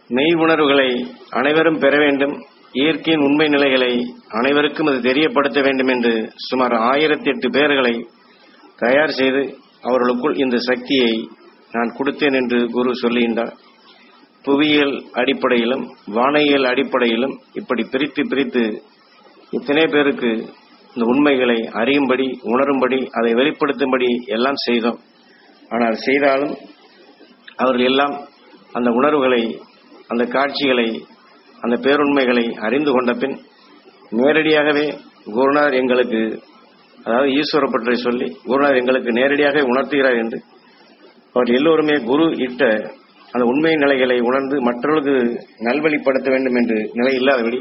மெய் உணர்வுகளை அனைவரும் பெற வேண்டும் இயற்கையின் உண்மை நிலைகளை அனைவருக்கும் அது தெரியப்படுத்த வேண்டும் என்று சுமார் ஆயிரத்தி எட்டு பேர்களை தயார் செய்து அவர்களுக்குள் இந்த சக்தியை நான் கொடுத்தேன் என்று குரு சொல்லுகின்றார் புவியியல் அடிப்படையிலும் வானியல் அடிப்படையிலும் இப்படி பிரித்து பிரித்து இத்தனை பேருக்கு இந்த உண்மைகளை அறியும்படி உணரும்படி அதை வெளிப்படுத்தும்படி எல்லாம் செய்தோம் ஆனால் செய்தாலும் அவர்கள் எல்லாம் அந்த உணர்வுகளை அந்த காட்சிகளை அந்த பேருண்மைகளை அறிந்து கொண்ட பின் நேரடியாகவே குருநாதர் எங்களுக்கு அதாவது ஈஸ்வர பற்றி சொல்லி குருநாதர் எங்களுக்கு நேரடியாக உணர்த்துகிறார் என்று அவர் எல்லோருமே குரு இட்ட அந்த உண்மை நிலைகளை உணர்ந்து மற்றவர்களுக்கு நல்வழிப்படுத்த வேண்டும் என்று நிலை இல்லாதபடி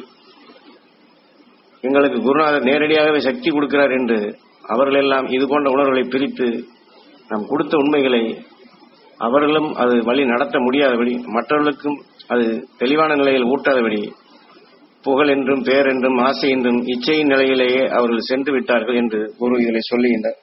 எங்களுக்கு குருநாதர் நேரடியாகவே சக்தி கொடுக்கிறார் என்று அவர்கள் எல்லாம் இது போன்ற உணர்வுகளை பிரித்து நாம் கொடுத்த உண்மைகளை அவர்களும் அது வழி நடத்த முடியாதபடி மற்றவர்களுக்கும் அது தெளிவான நிலையில் ஊட்டாதபடி புகழ் என்றும் பேர் என்றும் ஆசை என்றும் இச்சையின் நிலையிலேயே அவர்கள் சென்று விட்டார்கள் என்று குரு இதில் சொல்லுகின்றார்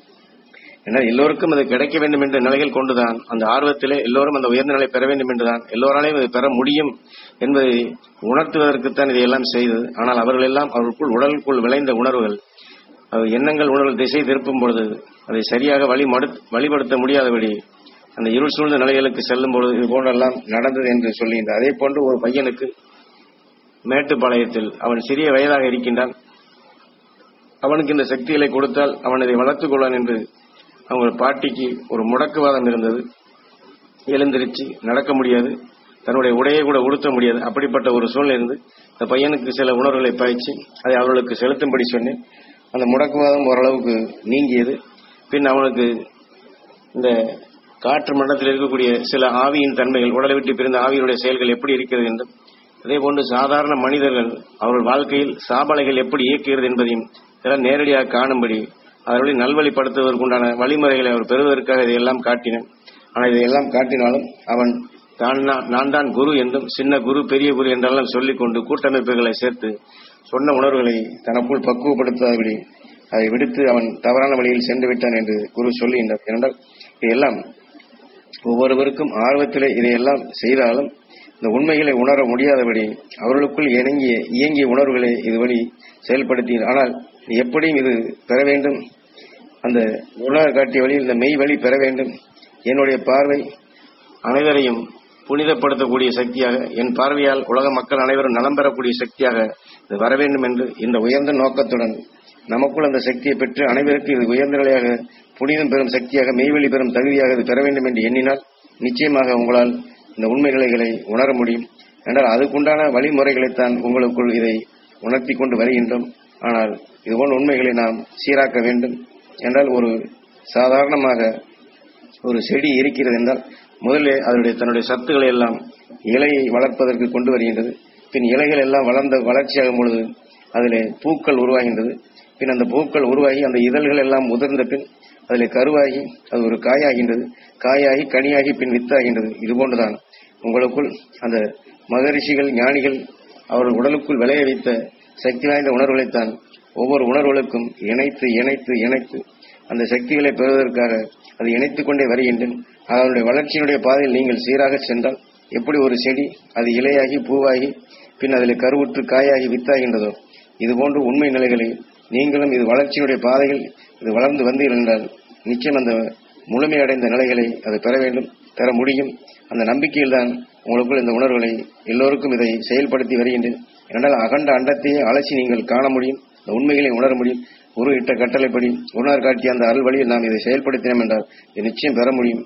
ஏன்னா எல்லோருக்கும் அது கிடைக்க வேண்டும் என்ற நிலையில் கொண்டுதான் அந்த ஆர்வத்திலே எல்லோரும் அந்த உயர்ந்த நிலை பெற வேண்டும் என்றுதான் எல்லோராலையும் அது பெற முடியும் என்பதை உணர்த்துவதற்குத்தான் இதையெல்லாம் செய்தது ஆனால் அவர்கள் எல்லாம் அவர்களுக்குள் உடலுக்குள் விளைந்த உணர்வுகள் அது எண்ணங்கள் உணர்வுகள் திசை திருப்பும் பொழுது அதை சரியாக வழி வழிபடுத்த முடியாதபடி அந்த இருள் சூழ்ந்த நிலைகளுக்கு செல்லும் பொழுது இது போன்றெல்லாம் நடந்தது என்று சொல்லுகின்றார் அதே போன்று ஒரு பையனுக்கு மேட்டுப்பாளையத்தில் அவன் சிறிய வயதாக இருக்கின்றான் அவனுக்கு இந்த சக்திகளை கொடுத்தால் அவன் இதை வளர்த்துக் கொள்வான் என்று அவங்க பாட்டிக்கு ஒரு முடக்குவாதம் இருந்தது எழுந்திருச்சு நடக்க முடியாது தன்னுடைய உடையை கூட உடுத்த முடியாது அப்படிப்பட்ட ஒரு சூழ்நிலை இருந்து அந்த பையனுக்கு சில உணர்வுகளை பாய்ச்சி அதை அவர்களுக்கு செலுத்தும்படி சொன்னேன் அந்த முடக்குவாதம் ஓரளவுக்கு நீங்கியது பின் அவனுக்கு இந்த காற்று மண்டலத்தில் இருக்கக்கூடிய சில ஆவியின் தன்மைகள் உடலை விட்டு பிரிந்த ஆவியினுடைய செயல்கள் எப்படி இருக்கிறது என்றும் அதே போன்று சாதாரண மனிதர்கள் அவர்கள் வாழ்க்கையில் சாபலைகள் எப்படி இயக்குகிறது என்பதையும் இதெல்லாம் நேரடியாக காணும்படி அவர்களை நல்வழிப்படுத்துவதற்குண்டான வழிமுறைகளை அவர் பெறுவதற்காக இதையெல்லாம் காட்டினேன் ஆனால் இதையெல்லாம் காட்டினாலும் அவன் தான் நான் தான் குரு என்றும் சின்ன குரு பெரிய குரு என்றெல்லாம் சொல்லிக்கொண்டு கூட்டமைப்புகளை சேர்த்து சொன்ன உணர்வுகளை தனக்குள் பக்குவப்படுத்தாதபடி அதை விடுத்து அவன் தவறான வழியில் சென்று விட்டான் என்று குரு சொல்லுகின்றார் ஏனென்றால் இதையெல்லாம் ஒவ்வொருவருக்கும் ஆர்வத்திலே இதையெல்லாம் செய்தாலும் இந்த உண்மைகளை உணர முடியாதபடி அவர்களுக்குள் இணங்கிய இயங்கிய உணர்வுகளை இது வழி செயல்படுத்தி ஆனால் எப்படியும் இது பெற வேண்டும் அந்த உணர் காட்டிய வழியில் இந்த மெய் வழி பெற வேண்டும் என்னுடைய பார்வை அனைவரையும் புனிதப்படுத்தக்கூடிய சக்தியாக என் பார்வையால் உலக மக்கள் அனைவரும் நலம் பெறக்கூடிய சக்தியாக இது வர வேண்டும் என்று இந்த உயர்ந்த நோக்கத்துடன் நமக்குள் அந்த சக்தியை பெற்று அனைவருக்கும் இது உயர்ந்த நிலையாக புனிதம் பெறும் சக்தியாக மெய்வெளி பெறும் தகுதியாக இது பெற வேண்டும் என்று எண்ணினால் நிச்சயமாக உங்களால் இந்த உண்மை நிலைகளை உணர முடியும் என்றால் அதுக்குண்டான வழிமுறைகளைத்தான் உங்களுக்குள் இதை உணர்த்தி கொண்டு வருகின்றோம் ஆனால் இதுபோன்ற உண்மைகளை நாம் சீராக்க வேண்டும் என்றால் ஒரு சாதாரணமாக ஒரு செடி இருக்கிறது என்றால் முதலில் அதனுடைய தன்னுடைய சத்துக்களை எல்லாம் இலையை வளர்ப்பதற்கு கொண்டு வருகின்றது பின் இலைகள் எல்லாம் வளர்ந்த வளர்ச்சியாகும் பொழுது அதிலே பூக்கள் உருவாகின்றது பின் அந்த பூக்கள் உருவாகி அந்த இதழ்கள் எல்லாம் முதிர்ந்த பின் அதில் கருவாகி அது ஒரு காயாகின்றது காயாகி கனியாகி பின் வித்தாகின்றது இது போன்றுதான் உங்களுக்குள் அந்த மகரிஷிகள் ஞானிகள் அவர்கள் உடலுக்குள் விளைய வைத்த சக்தி வாய்ந்த உணர்வுகளைத்தான் ஒவ்வொரு உணர்வுகளுக்கும் இணைத்து இணைத்து இணைத்து அந்த சக்திகளை பெறுவதற்காக அதை இணைத்துக் கொண்டே வருகின்றேன் அதனுடைய வளர்ச்சியினுடைய பாதையில் நீங்கள் சீராக சென்றால் எப்படி ஒரு செடி அது இலையாகி பூவாகி பின் அதில் கருவுற்று காயாகி வித்தாகின்றதோ இதுபோன்று உண்மை நிலைகளை நீங்களும் இது வளர்ச்சியுடைய பாதையில் இது வளர்ந்து வந்தீர்கள் என்றால் நிச்சயம் அந்த முழுமையடைந்த நிலைகளை அது பெற வேண்டும் பெற முடியும் அந்த நம்பிக்கையில் தான் உங்களுக்குள் இந்த உணர்வுகளை எல்லோருக்கும் இதை செயல்படுத்தி வருகின்றேன் என்றால் அகண்ட அண்டத்தையே அலசி நீங்கள் காண முடியும் இந்த உண்மைகளை உணர முடியும் குரு இட்ட கட்டளைப்படி உணர் காட்டிய அந்த அருள் வழியில் நாம் இதை செயல்படுத்தினோம் என்றால் இது நிச்சயம் பெற முடியும்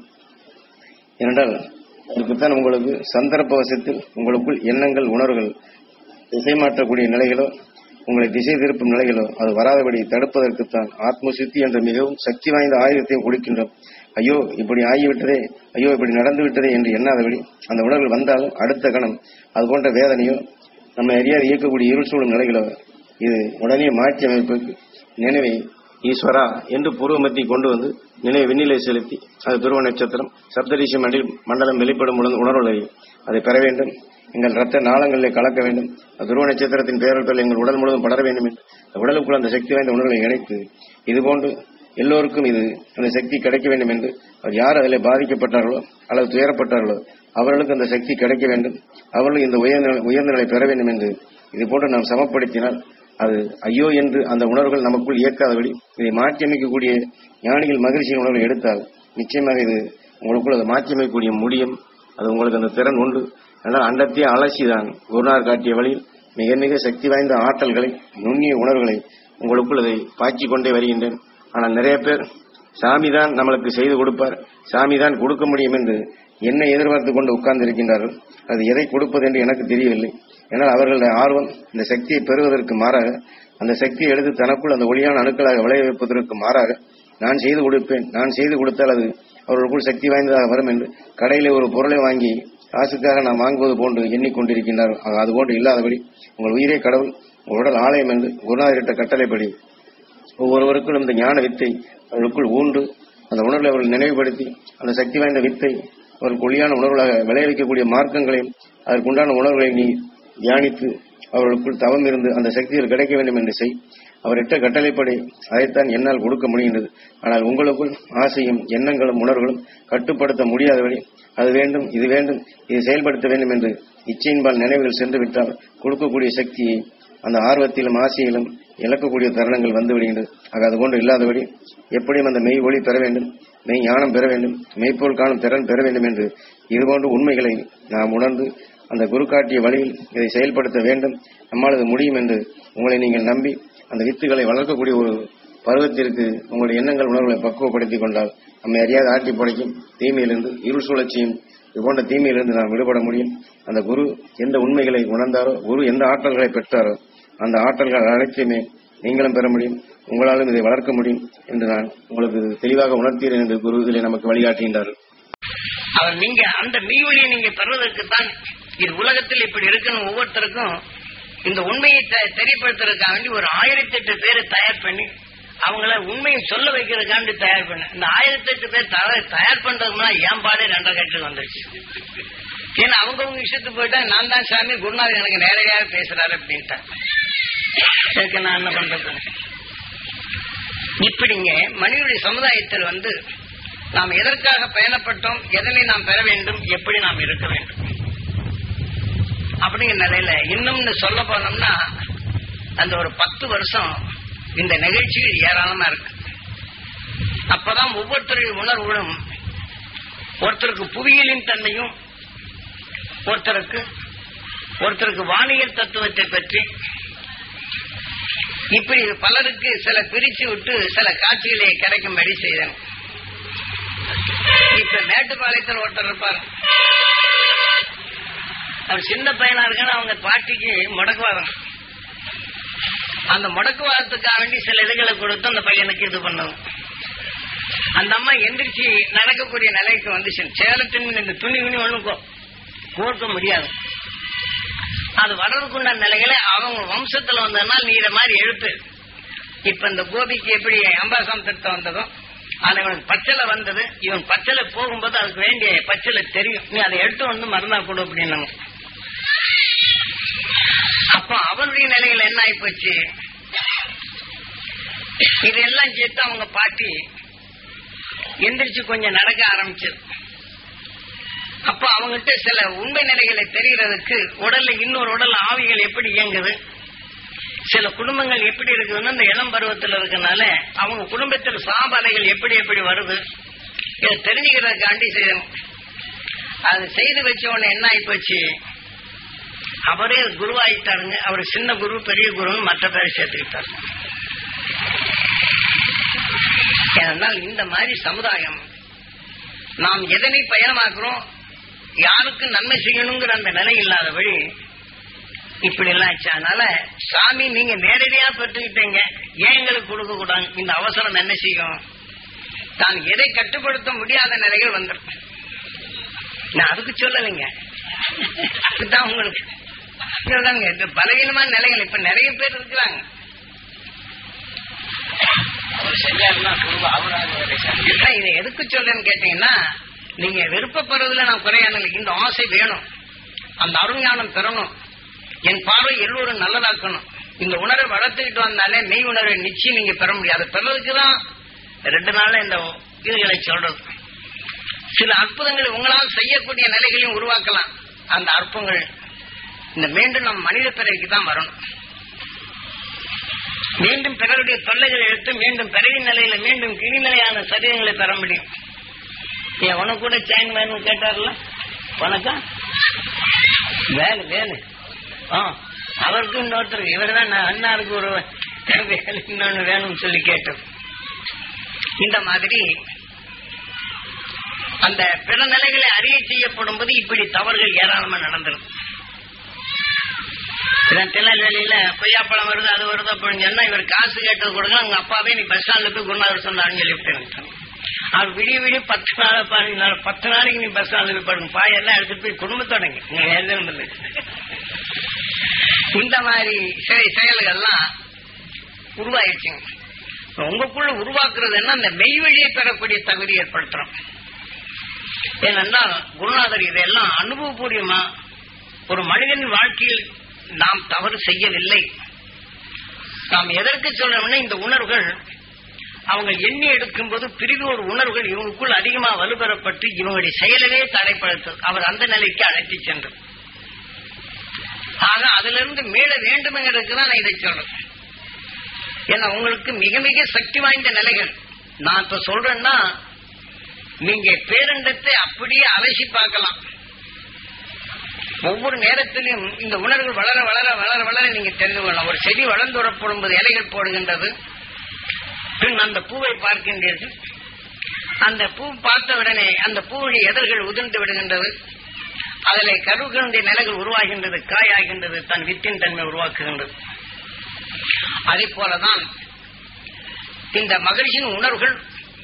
ஏனென்றால் இதுக்குத்தான் உங்களுக்கு சந்தர்ப்ப வசத்தில் உங்களுக்குள் எண்ணங்கள் உணர்வுகள் திசை மாற்றக்கூடிய நிலைகளோ உங்களை திசை திருப்பும் நிலைகளோ அது வராதபடி தடுப்பதற்குத்தான் ஆத்ம சுத்தி என்ற மிகவும் சக்தி வாய்ந்த ஆயுதத்தையும் கொடுக்கின்றோம் ஐயோ இப்படி ஆகிவிட்டதே ஐயோ இப்படி நடந்து விட்டதே என்று எண்ணாதபடி அந்த உணர்வுகள் வந்தாலும் அடுத்த கணம் அது போன்ற வேதனையோ நம்ம அறியாது இயக்கக்கூடிய இருள் சூழும் நிலைகளோ இது உடனே மாற்றி அமைப்புக்கு நினைவை ஈஸ்வரா என்று பூர்வமத்தி கொண்டு வந்து நினைவு விண்ணிலை செலுத்தி அது துருவ நட்சத்திரம் சப்தரிஷி மண்டில் மண்டலம் வெளிப்படும் பொழுது உணர்வுகளை அதை பெற வேண்டும் எங்கள் ரத்த நாளங்களிலே கலக்க வேண்டும் அது துருவ நட்சத்திரத்தின் பெயர்கள் எங்கள் உடல் முழுவதும் படர வேண்டும் என்று அந்த உடலுக்குள் அந்த சக்தி வாய்ந்த உணர்வுகளை இணைத்து இதுபோன்று எல்லோருக்கும் இது அந்த சக்தி கிடைக்க வேண்டும் என்று அவர் யார் அதில் பாதிக்கப்பட்டார்களோ அல்லது துயரப்பட்டார்களோ அவர்களுக்கு அந்த சக்தி கிடைக்க வேண்டும் அவர்களும் இந்த உயர்நிலை உயர்நிலை பெற வேண்டும் என்று இது போன்று நாம் சமப்படுத்தினால் அது ஐயோ என்று அந்த உணர்வுகள் நமக்குள் இயக்காதபடி இதை மாற்றியமைக்கக்கூடிய ஞானிகள் மகிழ்ச்சியின் உணர்வை எடுத்தால் நிச்சயமாக இது உங்களுக்குள் அதை மாற்றியமைக்கக்கூடிய முடியும் அது உங்களுக்கு அந்த திறன் உண்டு அதனால் அண்டத்தையே அலசிதான் குருநார் காட்டிய வழியில் மிக மிக சக்தி வாய்ந்த ஆற்றல்களை நுண்ணிய உணர்வுகளை உங்களுக்குள் அதை பாய்ச்சிக் கொண்டே வருகின்றேன் ஆனால் நிறைய பேர் சாமி தான் நம்மளுக்கு செய்து கொடுப்பார் சாமி தான் கொடுக்க முடியும் என்று என்னை எதிர்பார்த்து கொண்டு உட்கார்ந்து இருக்கின்றார்கள் அது எதை கொடுப்பது என்று எனக்கு தெரியவில்லை ஏன்னால் அவர்களுடைய ஆர்வம் இந்த சக்தியை பெறுவதற்கு மாறாக அந்த சக்தியை எடுத்து தனக்குள் அந்த ஒளியான அணுக்களாக விளைய வைப்பதற்கு மாறாக நான் செய்து கொடுப்பேன் நான் செய்து கொடுத்தால் அது அவர்களுக்குள் சக்தி வாய்ந்ததாக வரும் என்று கடையிலே ஒரு பொருளை வாங்கி காசுக்காக நாம் வாங்குவது போன்று எண்ணிக்கொண்டிருக்கின்றார்கள் ஆக அது போன்று இல்லாதபடி உங்கள் உயிரே கடவுள் உங்கள் உடல் ஆலயம் என்று குருநாதரிட்ட கட்டளைப்படி ஒவ்வொருவருக்கும் இந்த ஞான வித்தை அவர்களுக்குள் ஊண்டு அந்த உணர்வை அவர்கள் நினைவுபடுத்தி அந்த சக்தி வாய்ந்த வித்தை அவர்களுக்கு ஒளியான உணர்வுகளாக விளைவிக்கக்கூடிய மார்க்கங்களையும் அதற்குண்டான உணர்வுகளை நீ தியானித்து அவர்களுக்குள் தவம் இருந்து அந்த சக்திகள் கிடைக்க வேண்டும் என்று செய் அவரிட்ட கட்டளைப்படி அதைத்தான் என்னால் கொடுக்க முடிகின்றது ஆனால் உங்களுக்குள் ஆசையும் எண்ணங்களும் உணர்வுகளும் கட்டுப்படுத்த முடியாதபடி அது வேண்டும் இது வேண்டும் இது செயல்படுத்த வேண்டும் என்று இச்சையின்பால் நினைவுகள் சென்று விட்டால் கொடுக்கக்கூடிய சக்தியை அந்த ஆர்வத்திலும் ஆசையிலும் இழக்கக்கூடிய தருணங்கள் வந்து விடுகின்றது ஆக அது கொண்டு இல்லாதபடி எப்படியும் அந்த மெய் ஒளி பெற வேண்டும் மெய் ஞானம் பெற வேண்டும் மெய்ப்போல் காணும் திறன் பெற வேண்டும் என்று இதுபோன்ற உண்மைகளை நாம் உணர்ந்து அந்த குரு காட்டிய வழியில் இதை செயல்படுத்த வேண்டும் நம்மால் இது முடியும் என்று உங்களை நீங்கள் நம்பி அந்த வித்துகளை வளர்க்கக்கூடிய ஒரு பருவத்திற்கு உங்களுடைய எண்ணங்கள் உணர்வுகளை பக்குவப்படுத்திக் கொண்டால் நம்மை அறியாத ஆட்டி படைக்கும் தீமையிலிருந்து இருள் சுழற்சியும் இது போன்ற தீமையிலிருந்து நாம் விடுபட முடியும் அந்த குரு எந்த உண்மைகளை உணர்ந்தாரோ குரு எந்த ஆற்றல்களை பெற்றாரோ அந்த ஆற்றல்கள் அனைத்தையுமே நீங்களும் பெற முடியும் உங்களாலும் இதை வளர்க்க முடியும் என்று நான் உங்களுக்கு தெளிவாக உணர்த்தீரேன் என்று குரு இதிலே நமக்கு வழிகாட்டுகின்றார்கள் அவர் நீங்க அந்த மெய்வழியை நீங்க பெறுவதற்கு தான் இது உலகத்தில் இப்படி இருக்குன்னு ஒவ்வொருத்தருக்கும் இந்த உண்மையை தெ- தெரியப்படுத்துறதுக்காக வேண்டி ஒரு ஆயிரத்தி எட்டு பேரை தயார் பண்ணி அவங்கள உண்மையை சொல்ல வைக்கிறதுக்காண்டி தயார் பண்ண இந்த ஆயிரத்தி எட்டு பேர் தயார் தயார் பண்றதுனா என் பாடே ரெண்டரை கட்டுக்கு வந்துருச்சு ஏன்னா அவங்கவுங்க இஷ்டத்துக்கு போயிட்டா நான் தான் சாமி குருநாதர் எனக்கு நேரடியாக பேசுறாரு அப்படின்ட்டா அதுக்கு நான் என்ன பண்றது இப்படிங்க மனிதனுடைய சமுதாயத்தில் வந்து நாம் எதற்காக பயணப்பட்டோம் எதனை நாம் பெற வேண்டும் எப்படி நாம் இருக்க வேண்டும் அப்படிங்கிற நிலையில இன்னும் சொல்ல போனோம்னா அந்த ஒரு பத்து வருஷம் இந்த நிகழ்ச்சிகள் ஏராளமா இருக்கு அப்பதான் ஒவ்வொருத்தருடைய உணர்வுகளும் ஒருத்தருக்கு புவியியலின் தன்மையும் ஒருத்தருக்கு ஒருத்தருக்கு வானியல் தத்துவத்தை பற்றி இப்படி பலருக்கு சில பிரிச்சு விட்டு சில காட்சிகளை கிடைக்கும்படி செய்தேன் இப்ப மேட்டுப்பாளையத்தில் ஒருத்தர் இருப்பார் அவர் சின்ன பையனா இருக்குன்னு அவங்க பாட்டிக்கு முடக்குவாதம் அந்த முடக்குவாதத்துக்காக வேண்டி சில இதுகளை கொடுத்து அந்த பையனுக்கு இது பண்ணும் அந்த அம்மா எந்திரிச்சு நடக்கக்கூடிய நிலைக்கு வந்துச்சு சேலத்தின் இந்த துணி துணி ஒண்ணும் கோ- கோர்க்க முடியாது அது வளர்க்குண்டான நிலைகளை அவங்க வம்சத்துல வந்ததுனால நீ இத மாதிரி எழுத்து இப்ப இந்த கோபிக்கு எப்படி அம்பாசம் திட்டம் வந்ததோ அது இவனுக்கு பச்சளை வந்தது இவன் பச்சளை போகும்போது அதுக்கு வேண்டிய பச்சளை தெரியும் நீ அதை எடுத்து வந்து மருந்தா கொடு அப்படின்னு அப்ப அவனுடைய நிலையில என்ன ஆகி போச்சு இதெல்லாம் சேர்த்து அவங்க பாட்டி எந்திரிச்சு கொஞ்சம் நடக்க ஆரம்பிச்சது அப்ப அவங்ககிட்ட சில உண்மை நிலைகளை தெரிகிறதுக்கு உடல்ல இன்னொரு உடல் ஆவிகள் எப்படி இயங்குது சில குடும்பங்கள் எப்படி இருக்குதுன்னு அந்த இளம் பருவத்தில் இருக்கனால அவங்க குடும்பத்தில் சாபாதைகள் எப்படி எப்படி வருது இதை தெரிஞ்சுக்கிறதுக்காண்டி செய்யணும் அது செய்து வச்ச உடனே என்ன ஆகி போச்சு அவரே குருவாயிட்டாருங்க அவர் சின்ன குரு பெரிய குருன்னு மற்ற பேரை சேர்த்துக்கிட்டார் ஏனென்றால் இந்த மாதிரி சமுதாயம் நாம் எதனை பயணமாக்குறோம் யாருக்கு நன்மை செய்யணுங்கிற அந்த நிலை இல்லாதபடி இப்படி எல்லாம் ஆச்சு அதனால சாமி நீங்க நேரடியா பெற்றுக்கிட்டீங்க ஏன் எங்களுக்கு கொடுக்க கூடாது இந்த அவசரம் என்ன செய்யும் தான் எதை கட்டுப்படுத்த முடியாத நிலைகள் வந்துடும் நான் அதுக்கு சொல்லலைங்க அதுதான் உங்களுக்கு இதுதாங்க, இது பலவீனமான நிலைகள் இப்ப நிறைய பேர் இருக்கிறாங்க அவர் செஞ்சாருன்னா சொல்லுவா, அவராவது வேலை செய்யணும். இல்ல, இதை எதுக்கு சொல்றேன்னு கேட்டீங்கன்னா நீங்க விருப்பப்படுறதுல நான் குறையான இல்லை. இந்த ஆசை வேணும் அந்த அருஞானம் பெறணும் என் பார்வை எல்லோரும் நல்லதாக்கணும் இந்த உணர்வை வளர்த்துக்கிட்டு வந்தாலே மெய் உணர்வை நிச்சயம் நீங்க பெற முடியாது பெறதுக்கு தான் ரெண்டு நாள்ல இந்த இதுகளை சொல்றது சில அற்புதங்களை உங்களால் செய்யக்கூடிய நிலைகளையும் உருவாக்கலாம் அந்த அற்பங்கள் இந்த மீண்டும் நம் மனித பிறவிக்கு தான் வரணும் மீண்டும் பிறருடைய தொல்லைகளை எடுத்து மீண்டும் பிறவி நிலையில மீண்டும் கிரிநிலையான சரீரங்களை பெற முடியும் ஏன் உனக்கு கூட செயின் வேணும்னு கேட்டார்ல உனக்கா வேலு வேலு ஆ அவருக்கு இன்னொருத்தருக்கு இவர் தான் அண்ணாருக்கு ஒரு வேலை இன்னொன்னு வேணும்னு சொல்லி கேட்டது இந்த மாதிரி அந்த பிற நிலைகளை அறிய செய்யப்படும் போது இப்படி தவறுகள் ஏராளமா நடந்துரும் இதான் திருநெல்வேலியில கொய்யாப்பழம் வருது அது வருது அப்படின்னு சொன்னா இவர் காசு கேட்டது கொடுங்க அவங்க அப்பாவே நீ பஸ் ஸ்டாண்ட்ல போய் குருநாதர் சொன்னாருன்னு சொல்லிவிட்டு அவர் விடிய விடிய பத்து நாள் பதினஞ்சு நாள் பத்து நாளைக்கு நீ பஸ் ஸ்டாண்ட்ல போய் பாருங்க பாயெல்லாம் எடுத்துட்டு போய் குடும்பத்தோடங்க நீங்க எழுதணும் இல்லை இந்த மாதிரி சில செயல்கள்லாம் உருவாயிடுச்சுங்க உங்களுக்குள்ள உருவாக்குறது என்ன அந்த மெய் வழியை பெறக்கூடிய தகுதி ஏற்படுத்துறோம் ஏனென்றால் குருநாதர் இதெல்லாம் அனுபவபூர்வமா ஒரு மனிதனின் வாழ்க்கையில் நாம் தவறு செய்யவில்லை நாம் எதற்கு சொல்றோம்னா இந்த உணர்வுகள் அவங்க எண்ணி எடுக்கும் போது பிரிவு ஒரு உணர்வுகள் இவங்களுக்குள் அதிகமா வலுப்பெறப்பட்டு இவங்களுடைய செயலவே தடைப்படுத்து அவர் அந்த நிலைக்கு அழைத்து சென்றது ஆக அதுல இருந்து மீள வேண்டும்ங்கிறதுக்கு தான் நான் இதை சொல்றேன் ஏன்னா உங்களுக்கு மிக மிக சக்தி வாய்ந்த நிலைகள் நான் இப்ப சொல்றேன்னா நீங்க பேரண்டத்தை அப்படியே அலசி பார்க்கலாம் ஒவ்வொரு நேரத்திலும் இந்த உணர்வுகள் வளர வளர வளர வளர நீங்க தெரிந்து கொள்ளலாம் ஒரு செடி வளர்ந்து வரப்படும் போது இலைகள் போடுகின்றது பின் அந்த பூவை பார்க்கின்றீர்கள் அந்த பூ பார்த்த உடனே அந்த பூவுடைய எதழ்கள் உதிர்ந்து விடுகின்றது அதில் கருகளுடைய நிலைகள் உருவாகின்றது காயாகின்றது தன் வித்தின் தன்மை உருவாக்குகின்றது அதே போலதான் இந்த மகிழ்ச்சியின் உணர்வுகள்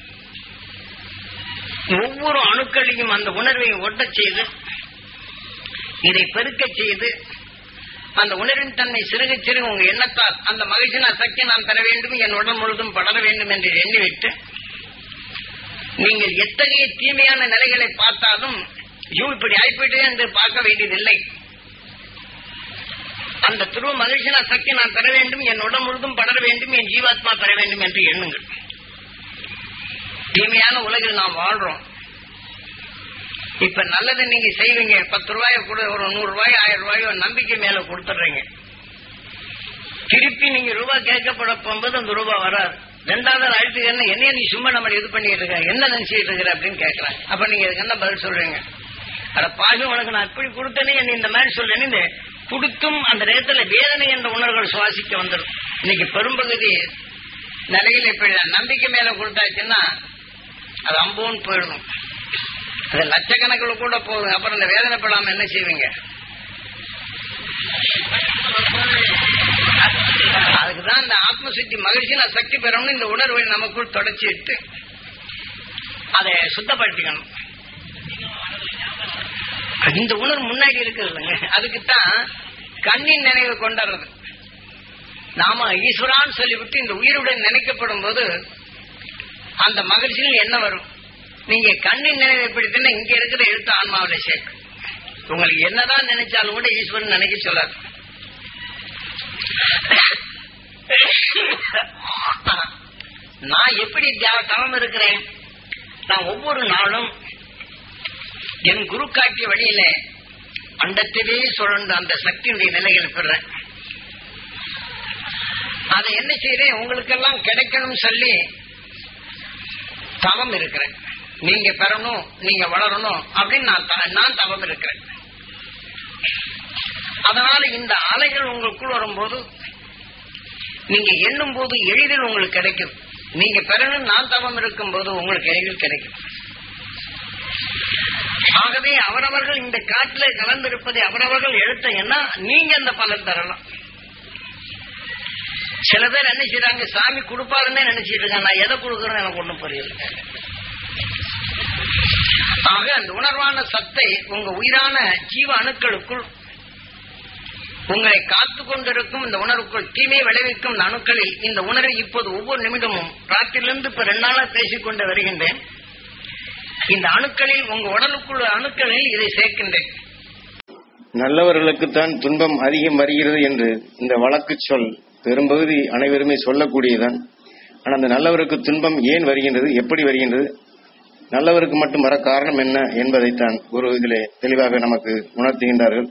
ஒவ்வொரு அணுக்களையும் அந்த உணர்வை ஒட்டச் செய்து இதை பெருக்க செய்து அந்த உணர்வின் தன்மை சிறுக சிறுக உங்க எண்ணத்தால் அந்த மகிழ்ச்சியின் சக்தி நான் பெற வேண்டும் என் உடல் முழுதும் படர வேண்டும் என்று எண்ணிவிட்டு நீங்கள் எத்தகைய தீமையான நிலைகளை பார்த்தாலும் ஐயோ இப்படி ஆய்ப்பிட்டு என்று பார்க்க வேண்டியதில்லை அந்த துருவ மகிழ்ச்சியான சக்தி நான் பெற வேண்டும் என் உடல் முழுதும் படர வேண்டும் என் ஜீவாத்மா பெற வேண்டும் என்று எண்ணுங்கள் தீமையான உலகில் நாம் வாழ்றோம் இப்ப நல்லது நீங்க செய்வீங்க பத்து ரூபாய கூட ஒரு நூறு ரூபாய் ஆயிரம் ரூபாயோ நம்பிக்கை மேல கொடுத்துடுறீங்க திருப்பி நீங்க ரூபாய் கேட்கப்பட போகும்போது அந்த ரூபாய் வராது ரெண்டாவது நாள் அழுத்துக்கன்னு என்னைய நீ சும்மா நம்ம இது பண்ணிட்டு இருக்க என்ன நினைச்சிட்டு இருக்கிற அப்படின்னு கேட்கறாங்க அப்ப நீங்க இதுக்கு என்ன பதில் சொல்றீங்க அட பாவி உனக்கு நான் இப்படி கொடுத்தேனே என்ன இந்த மாதிரி சொல்றேன்னு இந்த கொடுத்தும் அந்த நேரத்துல வேதனை என்ற உணர்வுகள் சுவாசிக்க வந்துடும் இன்னைக்கு பெரும்பகுதி நிலையில் இப்படி நம்பிக்கை மேல கொடுத்தாச்சுன்னா அது அம்போன்னு போயிடும் அது லட்சக்கணக்கில் கூட போகுது அப்புறம் இந்த வேதனைப்படாம என்ன செய்வீங்க அதுக்குதான் இந்த ஆத்மசுத்தி மகிழ்ச்சியில சக்தி பெறணும்னு இந்த உணர்வை நமக்குள் தொடச்சி விட்டு அதை சுத்தப்படுத்திக்கணும் இந்த உணர்வு முன்னாடி இருக்குது இல்லைங்க அதுக்குத்தான் கண்ணின் நினைவு கொண்டாடுறது நாம ஈஸ்வரான்னு சொல்லிவிட்டு இந்த உயிருடன் நினைக்கப்படும் போது அந்த மகிழ்ச்சியில் என்ன வரும் நீங்க கண்ணின் நினைவு எப்படித்துன்னா இங்க இருக்கிற எழுத்து ஆன்மாவில சேர்க்கும் உங்களுக்கு என்னதான் நினைச்சாலும் கூட ஈஸ்வரன் நினைக்க சொல்லாது நான் எப்படி தியா- தவம் இருக்கிறேன் நான் ஒவ்வொரு நாளும் என் குரு காட்டிய வழியில அண்டத்திலே சுழந்த அந்த சக்தியுடைய நிலைகள் பெறேன் அதை என்ன செய்யறேன் உங்களுக்கெல்லாம் கிடைக்கணும் சொல்லி தவம் இருக்கிறேன் நீங்க பெறணும் நீங்க வளரணும் அப்படின்னு நான் த- நான் தவம் இருக்கிறேன் அதனால இந்த அலைகள் உங்களுக்குள் வரும்போது நீங்க எண்ணும் போது எளிதில் உங்களுக்கு கிடைக்கும் நீங்க பெறணும் நான் தவம் இருக்கும் போது உங்களுக்கு எளிதில் கிடைக்கும் ஆகவே அவரவர்கள் இந்த காட்டில கலந்திருப்பதை அவரவர்கள் எடுத்த எண்ணா நீங்க அந்த பலன் தரலாம் சில பேர் என்ன செய்றாங்க சாமி கொடுப்பாருன்னே நினைச்சிட்டு இருக்காங்க நான் எதை கொடுக்கறேன்னு எனக்கு ஒண்ணும் புரியல ஆக அந்த உணர்வான சத்தை உங்க உயிரான ஜீவ அணுக்களுக்குள் உங்களை காத்து கொண்டிருக்கும் இந்த உணர்வுக்குள் தீமை விளைவிக்கும் இந்த அணுக்களில் இந்த உணர்வை இப்போது ஒவ்வொரு நிமிடமும் ராத்திரிலிருந்து இப்ப ரெண்டு நாளா பேசிக்கொண்டு வருகின்றேன் இந்த அணுக்களில் உங்க உடலுக்குள்ள அணுக்களில் இதை சேர்க்கின்றேன் நல்லவர்களுக்குத்தான் துன்பம் அதிகம் வருகிறது என்று இந்த வழக்கு சொல் பெரும்பகுதி அனைவருமே சொல்லக்கூடியதுதான் ஆனால் அந்த நல்லவருக்கு துன்பம் ஏன் வருகின்றது எப்படி வருகின்றது நல்லவருக்கு மட்டும் வர காரணம் என்ன என்பதைத்தான் குரு இதிலே தெளிவாக நமக்கு உணர்த்துகின்றார்கள்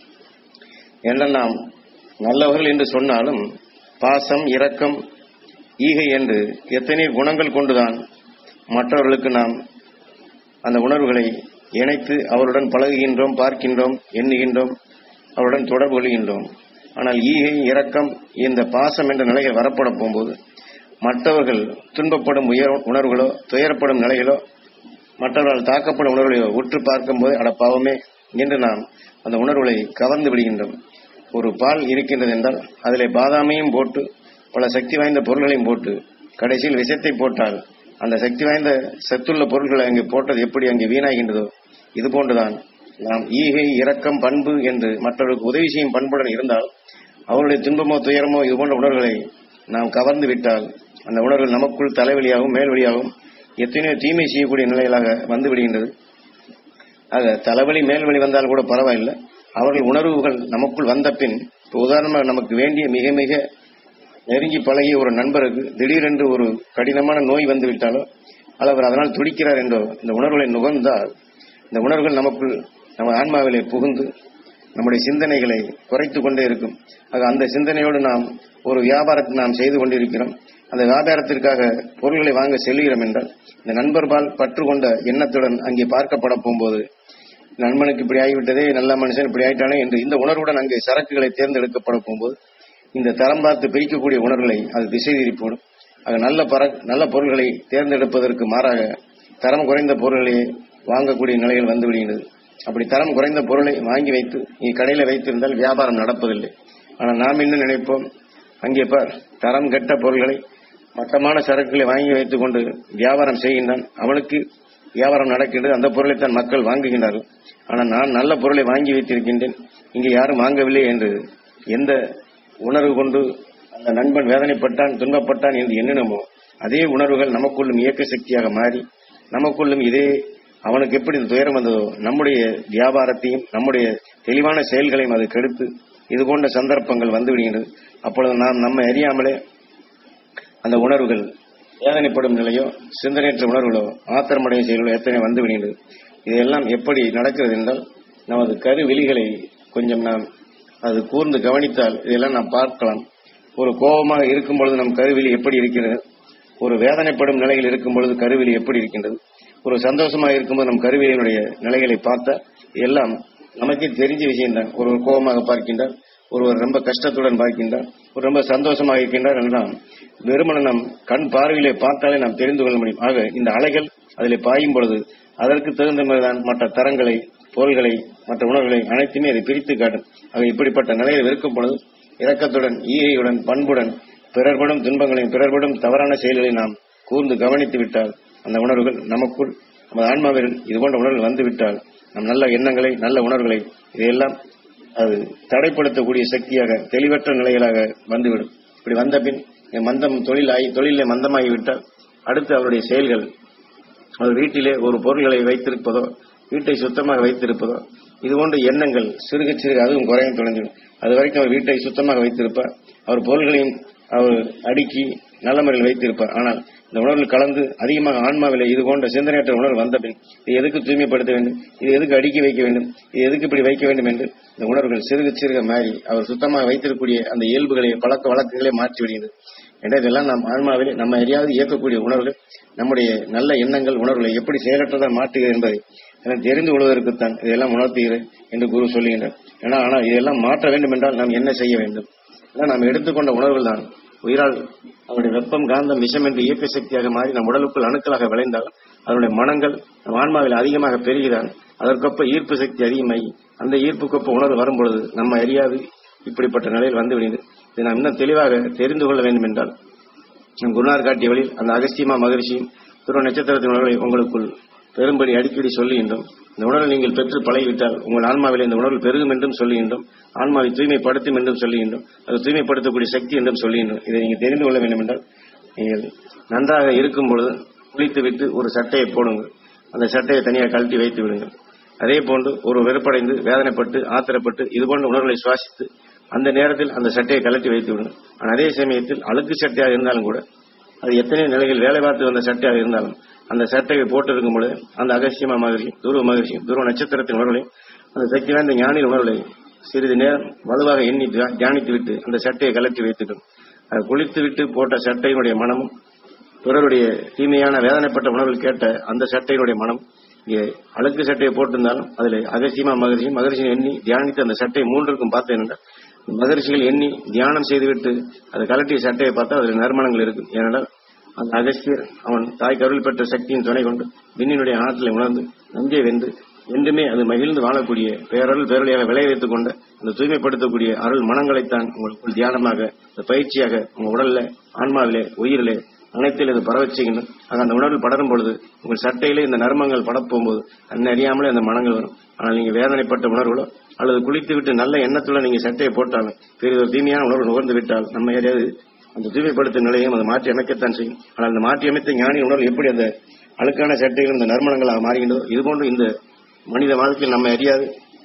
என்ன நாம் நல்லவர்கள் என்று சொன்னாலும் பாசம் இரக்கம் ஈகை என்று எத்தனை குணங்கள் கொண்டுதான் மற்றவர்களுக்கு நாம் அந்த உணர்வுகளை இணைத்து அவருடன் பழகுகின்றோம் பார்க்கின்றோம் எண்ணுகின்றோம் அவருடன் தொடர்பு கொள்கின்றோம் ஆனால் ஈகை இரக்கம் இந்த பாசம் என்ற நிலைகள் வரப்பட போகும்போது மற்றவர்கள் துன்பப்படும் உயர் உணர்வுகளோ துயரப்படும் நிலைகளோ மற்றவர்கள் தாக்கப்படும் உணர்வுகளையோ உற்று பார்க்கும்போது அட பாவமே என்று நாம் அந்த உணர்வுகளை கவர்ந்து விடுகின்றோம் ஒரு பால் இருக்கின்றது என்றால் அதிலே பாதாமையும் போட்டு பல சக்தி வாய்ந்த பொருள்களையும் போட்டு கடைசியில் விஷத்தை போட்டால் அந்த சக்தி வாய்ந்த சத்துள்ள பொருள்களை அங்கே போட்டது எப்படி அங்கே வீணாகின்றதோ இது போன்றுதான் நாம் ஈகை இரக்கம் பண்பு என்று மற்றவர்களுக்கு உதவி செய்யும் பண்புடன் இருந்தால் அவருடைய துன்பமோ துயரமோ இது போன்ற உணர்வுகளை நாம் கவர்ந்து விட்டால் அந்த உணர்வுகள் நமக்குள் தலைவலியாகவும் மேல்வழியாகவும் எத்தனையோ தீமை செய்யக்கூடிய நிலைகளாக வந்து விடுகின்றது ஆக தலைவலி மேல்வழி வந்தால் கூட பரவாயில்லை அவர்கள் உணர்வுகள் நமக்குள் வந்த பின் இப்போ உதாரணமாக நமக்கு வேண்டிய மிக மிக நெருங்கி பழகிய ஒரு நண்பருக்கு திடீரென்று ஒரு கடினமான நோய் வந்து விட்டாலோ அல்லது அவர் அதனால் துடிக்கிறார் என்றோ இந்த உணர்வுகளை நுகர்ந்தால் இந்த உணர்வுகள் நமக்குள் நம்ம ஆன்மாவிலே புகுந்து நம்முடைய சிந்தனைகளை குறைத்து கொண்டே இருக்கும் ஆக அந்த சிந்தனையோடு நாம் ஒரு வியாபாரத்தை நாம் செய்து கொண்டிருக்கிறோம் அந்த வியாபாரத்திற்காக பொருள்களை வாங்க செல்கிறோம் என்றால் இந்த நண்பர்பால் பற்று கொண்ட எண்ணத்துடன் அங்கே பார்க்கப்பட போகும்போது நண்பனுக்கு இப்படி ஆகிவிட்டதே நல்ல மனுஷன் இப்படி ஆயிட்டானே என்று இந்த உணர்வுடன் அங்கே சரக்குகளை தேர்ந்தெடுக்கப்பட போகும்போது இந்த தரம் பார்த்து பிரிக்கக்கூடிய உணர்வுகளை அது திசை திருப்பிவிடும் ஆக நல்ல பர நல்ல பொருள்களை தேர்ந்தெடுப்பதற்கு மாறாக தரம் குறைந்த பொருள்களை வாங்கக்கூடிய நிலைகள் வந்து விடுகிறது அப்படி தரம் குறைந்த பொருளை வாங்கி வைத்து நீ கடையில வைத்திருந்தால் வியாபாரம் நடப்பதில்லை ஆனால் நாம் என்ன நினைப்போம் அங்கே பார் தரம் கெட்ட பொருள்களை மட்டமான சரக்குகளை வாங்கி வைத்துக் கொண்டு வியாபாரம் செய்கின்றான் அவனுக்கு வியாபாரம் நடக்கின்றது அந்த பொருளைத்தான் மக்கள் வாங்குகின்றார்கள் ஆனால் நான் நல்ல பொருளை வாங்கி வைத்திருக்கின்றேன் இங்கே யாரும் வாங்கவில்லை என்று எந்த உணர்வு கொண்டு அந்த நண்பன் வேதனைப்பட்டான் துன்பப்பட்டான் என்று எண்ணினமோ அதே உணர்வுகள் நமக்குள்ளும் இயக்க சக்தியாக மாறி நமக்குள்ளும் இதே அவனுக்கு எப்படி இந்த துயரம் வந்ததோ நம்முடைய வியாபாரத்தையும் நம்முடைய தெளிவான செயல்களையும் அது கெடுத்து இது போன்ற சந்தர்ப்பங்கள் வந்து விடுகின்றது அப்பொழுது நாம் நம்ம அறியாமலே அந்த உணர்வுகள் வேதனைப்படும் நிலையோ சிந்தனையற்ற உணர்வுகளோ ஆத்திரமடைய செயல்களோ எத்தனை வந்து விடுகின்றது இதெல்லாம் எப்படி நடக்கிறது என்றால் நமது கருவிழிகளை கொஞ்சம் நாம் அது கூர்ந்து கவனித்தால் இதெல்லாம் நாம் பார்க்கலாம் ஒரு கோபமாக இருக்கும் பொழுது நம் கருவிழி எப்படி இருக்கிறது ஒரு வேதனைப்படும் நிலையில் இருக்கும் பொழுது கருவிழி எப்படி இருக்கின்றது ஒரு சந்தோஷமாக இருக்கும்போது நம் கருவியினுடைய நிலைகளை பார்த்தா எல்லாம் நமக்கே தெரிஞ்ச விஷயம்தான் ஒருவர் கோபமாக பார்க்கின்றார் ஒருவர் ரொம்ப கஷ்டத்துடன் பார்க்கின்றார் ஒரு ரொம்ப சந்தோஷமாக இருக்கின்றார் என்றால் வெறுமன நம் கண் பார்வையிலே பார்த்தாலே நாம் தெரிந்து கொள்ள முடியும் ஆக இந்த அலைகள் அதிலே பாயும் பொழுது அதற்கு தகுந்த மாதிரிதான் மற்ற தரங்களை பொருள்களை மற்ற உணர்வுகளை அனைத்துமே அதை பிரித்து காட்டும் ஆக இப்படிப்பட்ட நிலையில் இருக்கும் பொழுது இரக்கத்துடன் ஈகையுடன் பண்புடன் பிறர்படும் துன்பங்களையும் பிறர்படும் தவறான செயல்களை நாம் கூர்ந்து கவனித்து விட்டால் அந்த உணர்வுகள் நமக்குள் நமது ஆன்மாவில் இது போன்ற உணர்வுகள் வந்துவிட்டால் நம் நல்ல எண்ணங்களை நல்ல உணர்வுகளை இதையெல்லாம் அது தடைப்படுத்தக்கூடிய சக்தியாக தெளிவற்ற நிலைகளாக வந்துவிடும் இப்படி வந்த பின் மந்தம் தொழிலாகி தொழிலே மந்தமாகிவிட்டால் அடுத்து அவருடைய செயல்கள் அவர் வீட்டிலே ஒரு பொருள்களை வைத்திருப்பதோ வீட்டை சுத்தமாக வைத்திருப்பதோ இது போன்ற எண்ணங்கள் சிறுக சிறுக அதுவும் குறைய தொடங்கிடும் அது வரைக்கும் அவர் வீட்டை சுத்தமாக வைத்திருப்பார் அவர் பொருள்களையும் அவர் அடுக்கி நல்ல முறையில் வைத்திருப்பார் ஆனால் இந்த உணர்வில் கலந்து அதிகமாக ஆன்மாவிலே இது போன்ற சிந்தனையற்ற உணர்வு வந்த பின் இது எதுக்கு தூய்மைப்படுத்த வேண்டும் இது எதுக்கு அடுக்கி வைக்க வேண்டும் இது எதுக்கு இப்படி வைக்க வேண்டும் என்று இந்த உணர்வுகள் சிறுக சிறுக மாறி அவர் சுத்தமாக வைத்திருக்கக்கூடிய அந்த இயல்புகளை பழக்க வழக்கங்களை மாற்றி விடுகிறது என்ற இதெல்லாம் நாம் ஆன்மாவிலே நம்ம எரியாவது இயக்கக்கூடிய உணர்வுகள் நம்முடைய நல்ல எண்ணங்கள் உணர்வுகளை எப்படி செயலற்றதாக மாற்றுகிறது என்பதை எனக்கு தெரிந்து கொள்வதற்குத்தான் இதெல்லாம் உணர்த்துகிறேன் என்று குரு சொல்லுகின்றார் ஏன்னா ஆனால் இதெல்லாம் மாற்ற வேண்டும் என்றால் நாம் என்ன செய்ய வேண்டும் ஏன்னா நாம் எடுத்துக்கொண்ட உணர்வுகள் தான் உயிரால் அவருடைய வெப்பம் காந்தம் விஷம் என்று இயக்க சக்தியாக மாறி நம் உடலுக்குள் அணுக்களாக விளைந்தால் அதனுடைய மனங்கள் நம் ஆன்மாவில் அதிகமாக பெருகிறான் அதற்கொப்ப ஈர்ப்பு சக்தி அதிகமாகி அந்த ஈர்ப்புக்கொப்ப உணர்வு வரும்பொழுது நம்ம அறியாது இப்படிப்பட்ட நிலையில் வந்து விடுகிறது இதை நாம் இன்னும் தெளிவாக தெரிந்து கொள்ள வேண்டும் என்றால் நம் குருநார் காட்டிய வழியில் அந்த அகஸ்தியமா மகரிஷியும் துருவ நட்சத்திரத்தின் உணர்வை உங்களுக்குள் பெரும்படி அடிக்கடி சொல்லுகின்றோம் இந்த உணர்வை நீங்கள் பெற்று பழகிவிட்டால் உங்கள் ஆன்மாவில் இந்த உணர்வு பெருகும் என்றும் சொல்லுகின்றோம் ஆன்மாவை தூய்மைப்படுத்தும் என்றும் சொல்லுகின்றோம் அது தூய்மைப்படுத்தக்கூடிய சக்தி என்றும் சொல்லுகின்றோம் இதை நீங்கள் தெரிந்து கொள்ள வேண்டும் என்றால் நீங்கள் நன்றாக இருக்கும் பொழுது குளித்துவிட்டு ஒரு சட்டையை போடுங்கள் அந்த சட்டையை தனியாக கழட்டி வைத்து விடுங்கள் அதே போன்று ஒரு வெறுப்படைந்து வேதனைப்பட்டு ஆத்திரப்பட்டு இது போன்ற உணர்வுகளை சுவாசித்து அந்த நேரத்தில் அந்த சட்டையை கழட்டி வைத்து விடுங்கள் ஆனால் அதே சமயத்தில் அழுக்கு சட்டையாக இருந்தாலும் கூட அது எத்தனை நிலைகள் வேலை பார்த்து வந்த சட்டையாக இருந்தாலும் அந்த சட்டையை போட்டிருக்கும் பொழுது அந்த அகசியமா மகர்ஷி துருவ மகர்ஷி துருவ நட்சத்திரத்தின் உணர்வுகளையும் அந்த சக்தி வாய்ந்த ஞானியின் உணர்வுகளை சிறிது நேரம் வலுவாக எண்ணி தியா- தியானித்து விட்டு அந்த சட்டையை கலற்றி வைத்துட்டும் அதை குளித்து விட்டு போட்ட சட்டையினுடைய மனமும் பிறருடைய தீமையான வேதனைப்பட்ட உணர்வில் கேட்ட அந்த சட்டையினுடைய மனம் இங்கே அழுக்கு சட்டையை போட்டிருந்தாலும் அதில் அகசியமா மகரிஷி மகரிஷியை எண்ணி தியானித்து அந்த சட்டையை மூன்றுக்கும் பார்த்தேன் என்றால் மகரிஷிகள் எண்ணி தியானம் செய்துவிட்டு அதை கலட்டிய சட்டையை பார்த்தா அதில் நறுமணங்கள் இருக்கும் ஏனென்றால் அந்த அகஸ்தியர் அவன் தாய் கருள் பெற்ற சக்தியின் துணை கொண்டு விண்ணினுடைய ஆற்றலை உணர்ந்து நஞ்சை வென்று என்றுமே அது மகிழ்ந்து வாழக்கூடிய பேரருள் பேரொழியாக விளைய வைத்துக் கொண்ட அந்த தூய்மைப்படுத்தக்கூடிய அருள் மனங்களைத்தான் உங்களுக்குள் தியானமாக இந்த பயிற்சியாக உங்க உடல்ல ஆன்மாவிலே உயிரிலே அனைத்தில் இது பரவச் செய்கின்றன ஆக அந்த உணர்வு படரும் பொழுது உங்கள் சட்டையிலே இந்த நர்மங்கள் படப்போகும்போது தன்னை அறியாமலே அந்த மனங்கள் வரும் ஆனால் நீங்க வேதனைப்பட்ட உணர்வுகளோ அல்லது குளித்து விட்டு நல்ல எண்ணத்துள்ள நீங்க சட்டையை போட்டாலும் பெரிய ஒரு தீமையான உணர்வு நுகர்ந்து விட்டால் நம்ம யாரையாவது அந்த தூய்மைப்படுத்தும் நிலையும் அதை மாற்றி அமைக்கத்தான் செய்யும் ஆனால் அந்த மாற்றி அமைத்த ஞானி உணர்வு எப்படி அந்த அழுக்கான சட்டைகள் இந்த நறுமணங்களாக மாறுகின்றதோ இதுபோன்று இந்த மனித வாழ்க்கையில் நம்ம அறியாது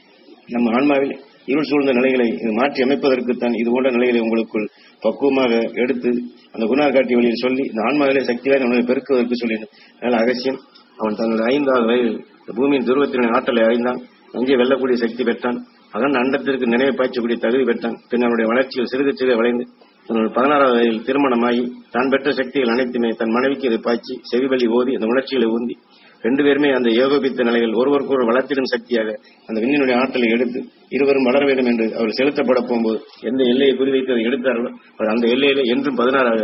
நம்ம ஆன்மாவில் இருள் சூழ்ந்த நிலைகளை இது மாற்றி அமைப்பதற்குத்தான் இது போன்ற நிலைகளை உங்களுக்குள் பக்குவமாக எடுத்து அந்த குணார் காட்டி வழியில் சொல்லி இந்த ஆன்மாவிலே சக்தி வாய்ந்த உணவை பெருக்குவதற்கு சொல்லினோம் அதனால அகசியம் அவன் தனது ஐந்தாவது வயதில் இந்த பூமியின் துருவத்தின் ஆற்றலை அறிந்தான் நஞ்சை வெல்லக்கூடிய சக்தி பெற்றான் அகன் அண்டத்திற்கு நினைவு பாய்ச்சக்கூடிய தகுதி பெற்றான் பின் அவனுடைய வளர்ச்சியில் சிறுக சிறுக விளைந்து தன்னோட பதினாறாவது வயதில் திருமணமாகி தான் பெற்ற சக்திகள் அனைத்துமே தன் மனைவிக்கு இதை பாய்ச்சி செவிவழி ஓதி அந்த உணர்ச்சிகளை ஊந்தி ரெண்டு பேருமே அந்த ஏகோபித்த நிலையில் ஒருவருக்கொரு வளர்த்திடும் சக்தியாக அந்த விண்ணினுடைய ஆற்றலை எடுத்து இருவரும் வளர வேண்டும் என்று அவர் செலுத்தப்பட போகும்போது எந்த எல்லையை குறிவைத்து அதை எடுத்தார்களோ அவர் அந்த எல்லையிலே என்றும் பதினாறாக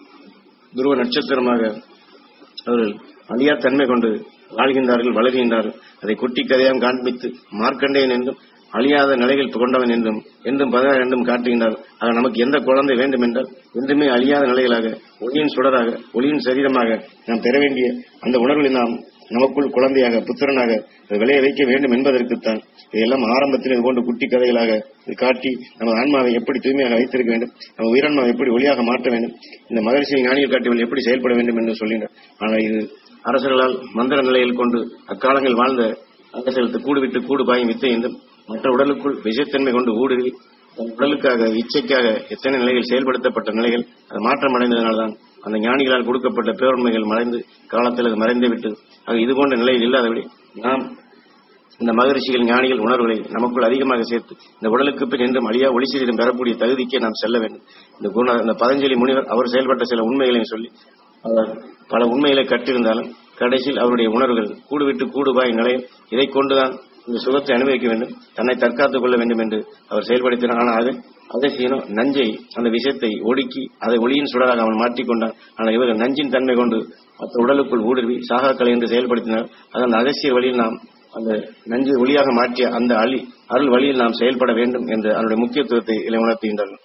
துருவ நட்சத்திரமாக அவர்கள் அழியா தன்மை கொண்டு வாழ்கின்றார்கள் வளர்கின்றார்கள் அதை குட்டி கதையாம் காண்பித்து மார்க்கண்டேயன் என்றும் அழியாத நிலைகள் கொண்டவன் என்றும் என்றும் பதினாறு என்றும் காட்டுகின்றார் ஆக நமக்கு எந்த குழந்தை வேண்டும் என்றால் என்றுமே அழியாத நிலைகளாக ஒளியின் சுடராக ஒளியின் சரீரமாக நாம் பெற வேண்டிய அந்த உணர்வுகளை நாம் நமக்குள் குழந்தையாக புத்திரனாக அதை விளைய வைக்க வேண்டும் என்பதற்குத்தான் இதெல்லாம் ஆரம்பத்தில் இது போன்ற குட்டி கதைகளாக இது காட்டி நமது ஆன்மாவை எப்படி தூய்மையாக வைத்திருக்க வேண்டும் நம்ம உயிரான்மாவை எப்படி ஒளியாக மாற்ற வேண்டும் இந்த மகிழ்ச்சியை ஞானியில் காட்டியவர்கள் எப்படி செயல்பட வேண்டும் என்று சொல்கின்றார் ஆனால் இது அரசர்களால் மந்திர நிலையில் கொண்டு அக்காலங்கள் வாழ்ந்த அரசர்களுக்கு கூடு விட்டு கூடு பாயும் வித்தை என்றும் மற்ற உடலுக்குள் விஷத்தன்மை கொண்டு ஊடுருவி தன் உடலுக்காக இச்சைக்காக எத்தனை நிலைகள் செயல்படுத்தப்பட்ட நிலைகள் அது மாற்றம் அடைந்ததனால்தான் அந்த ஞானிகளால் கொடுக்கப்பட்ட பேருண்மைகள் மறைந்து காலத்தில் அது மறைந்து விட்டது ஆக இது போன்ற நிலையில் இல்லாதபடி நாம் இந்த மகரிஷிகள் ஞானிகள் உணர்வுகளை நமக்குள் அதிகமாக சேர்த்து இந்த உடலுக்கு பின் என்றும் அழியா ஒளி சரீரம் பெறக்கூடிய தகுதிக்கே நாம் செல்ல வேண்டும் இந்த குண இந்த பதஞ்சலி முனிவர் அவர் செயல்பட்ட சில உண்மைகளையும் சொல்லி அவர் பல உண்மைகளை கற்றிருந்தாலும் கடைசியில் அவருடைய உணர்வுகள் கூடு விட்டு கூடுபாய் நிலையில் இதை கொண்டுதான் இந்த சுகத்தை அனுபவிக்க வேண்டும் தன்னை தற்காத்துக் கொள்ள வேண்டும் என்று அவர் செயல்படுத்தினார் ஆனால் அது அகசியனோ நஞ்சை அந்த விஷயத்தை ஒடுக்கி அதை ஒளியின் சுடராக அவன் மாற்றிக்கொண்டான் ஆனால் இவர்கள் நஞ்சின் தன்மை கொண்டு மற்ற உடலுக்குள் ஊடுருவி சாகாக்களை என்று செயல்படுத்தினார் அது அந்த அகசிய வழியில் நாம் அந்த நஞ்சை ஒளியாக மாற்றிய அந்த அழி அருள் வழியில் நாம் செயல்பட வேண்டும் என்று அதனுடைய முக்கியத்துவத்தை இதை உணர்த்துகின்றனர்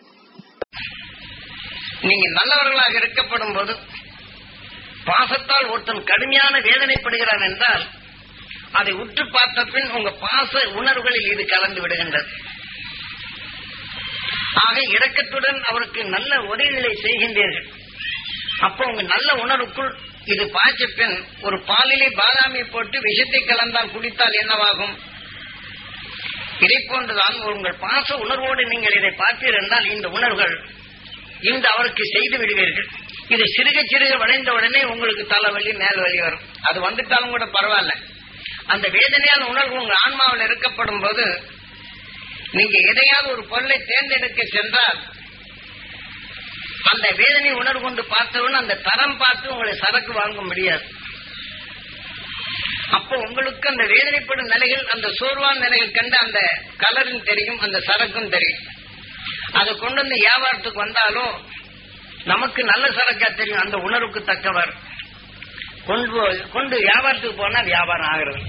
நீங்க நல்லவர்களாக இருக்கப்படும் போது பாசத்தால் ஒருத்தன் கடுமையான வேதனைப்படுகிறான் என்றால் அதை உற்று பார்த்த பின் உங்க பாச உணர்வுகளில் இது கலந்து விடுகின்றது ஆக இரக்கத்துடன் அவருக்கு நல்ல உதவிகளை செய்கின்றீர்கள் அப்போ உங்க நல்ல உணர்வுக்குள் இது பாய்ச்ச பின் ஒரு பாலிலே பாதாமி போட்டு விஷத்தை கலந்தால் குடித்தால் என்னவாகும் இதை போன்றுதான் உங்கள் பாச உணர்வோடு நீங்கள் இதை பார்த்தீர்கள் இந்த உணர்வுகள் இந்த அவருக்கு செய்து விடுவீர்கள் இது சிறுக சிறுக வளைந்த உடனே உங்களுக்கு தலைவலி மேல் வலி வரும் அது வந்துட்டாலும் கூட பரவாயில்ல அந்த வேதனையான உணர்வு உங்க ஆன்மாவில் இருக்கப்படும் போது நீங்க எதையாவது ஒரு பொருளை தேர்ந்தெடுக்க சென்றால் அந்த வேதனை உணர்வு கொண்டு பார்த்தவன் அந்த தரம் பார்த்து உங்களை சரக்கு வாங்க முடியாது அப்போ உங்களுக்கு அந்த வேதனைப்படும் நிலைகள் அந்த சோர்வான நிலைகள் கண்டு அந்த கலரும் தெரியும் அந்த சரக்கும் தெரியும் அதை கொண்டு வந்து வியாபாரத்துக்கு வந்தாலும் நமக்கு நல்ல சரக்கா தெரியும் அந்த உணர்வுக்கு தக்கவர் கொண்டு போ- கொண்டு வியாபாரத்துக்கு போனா வியாபாரம் ஆகிறது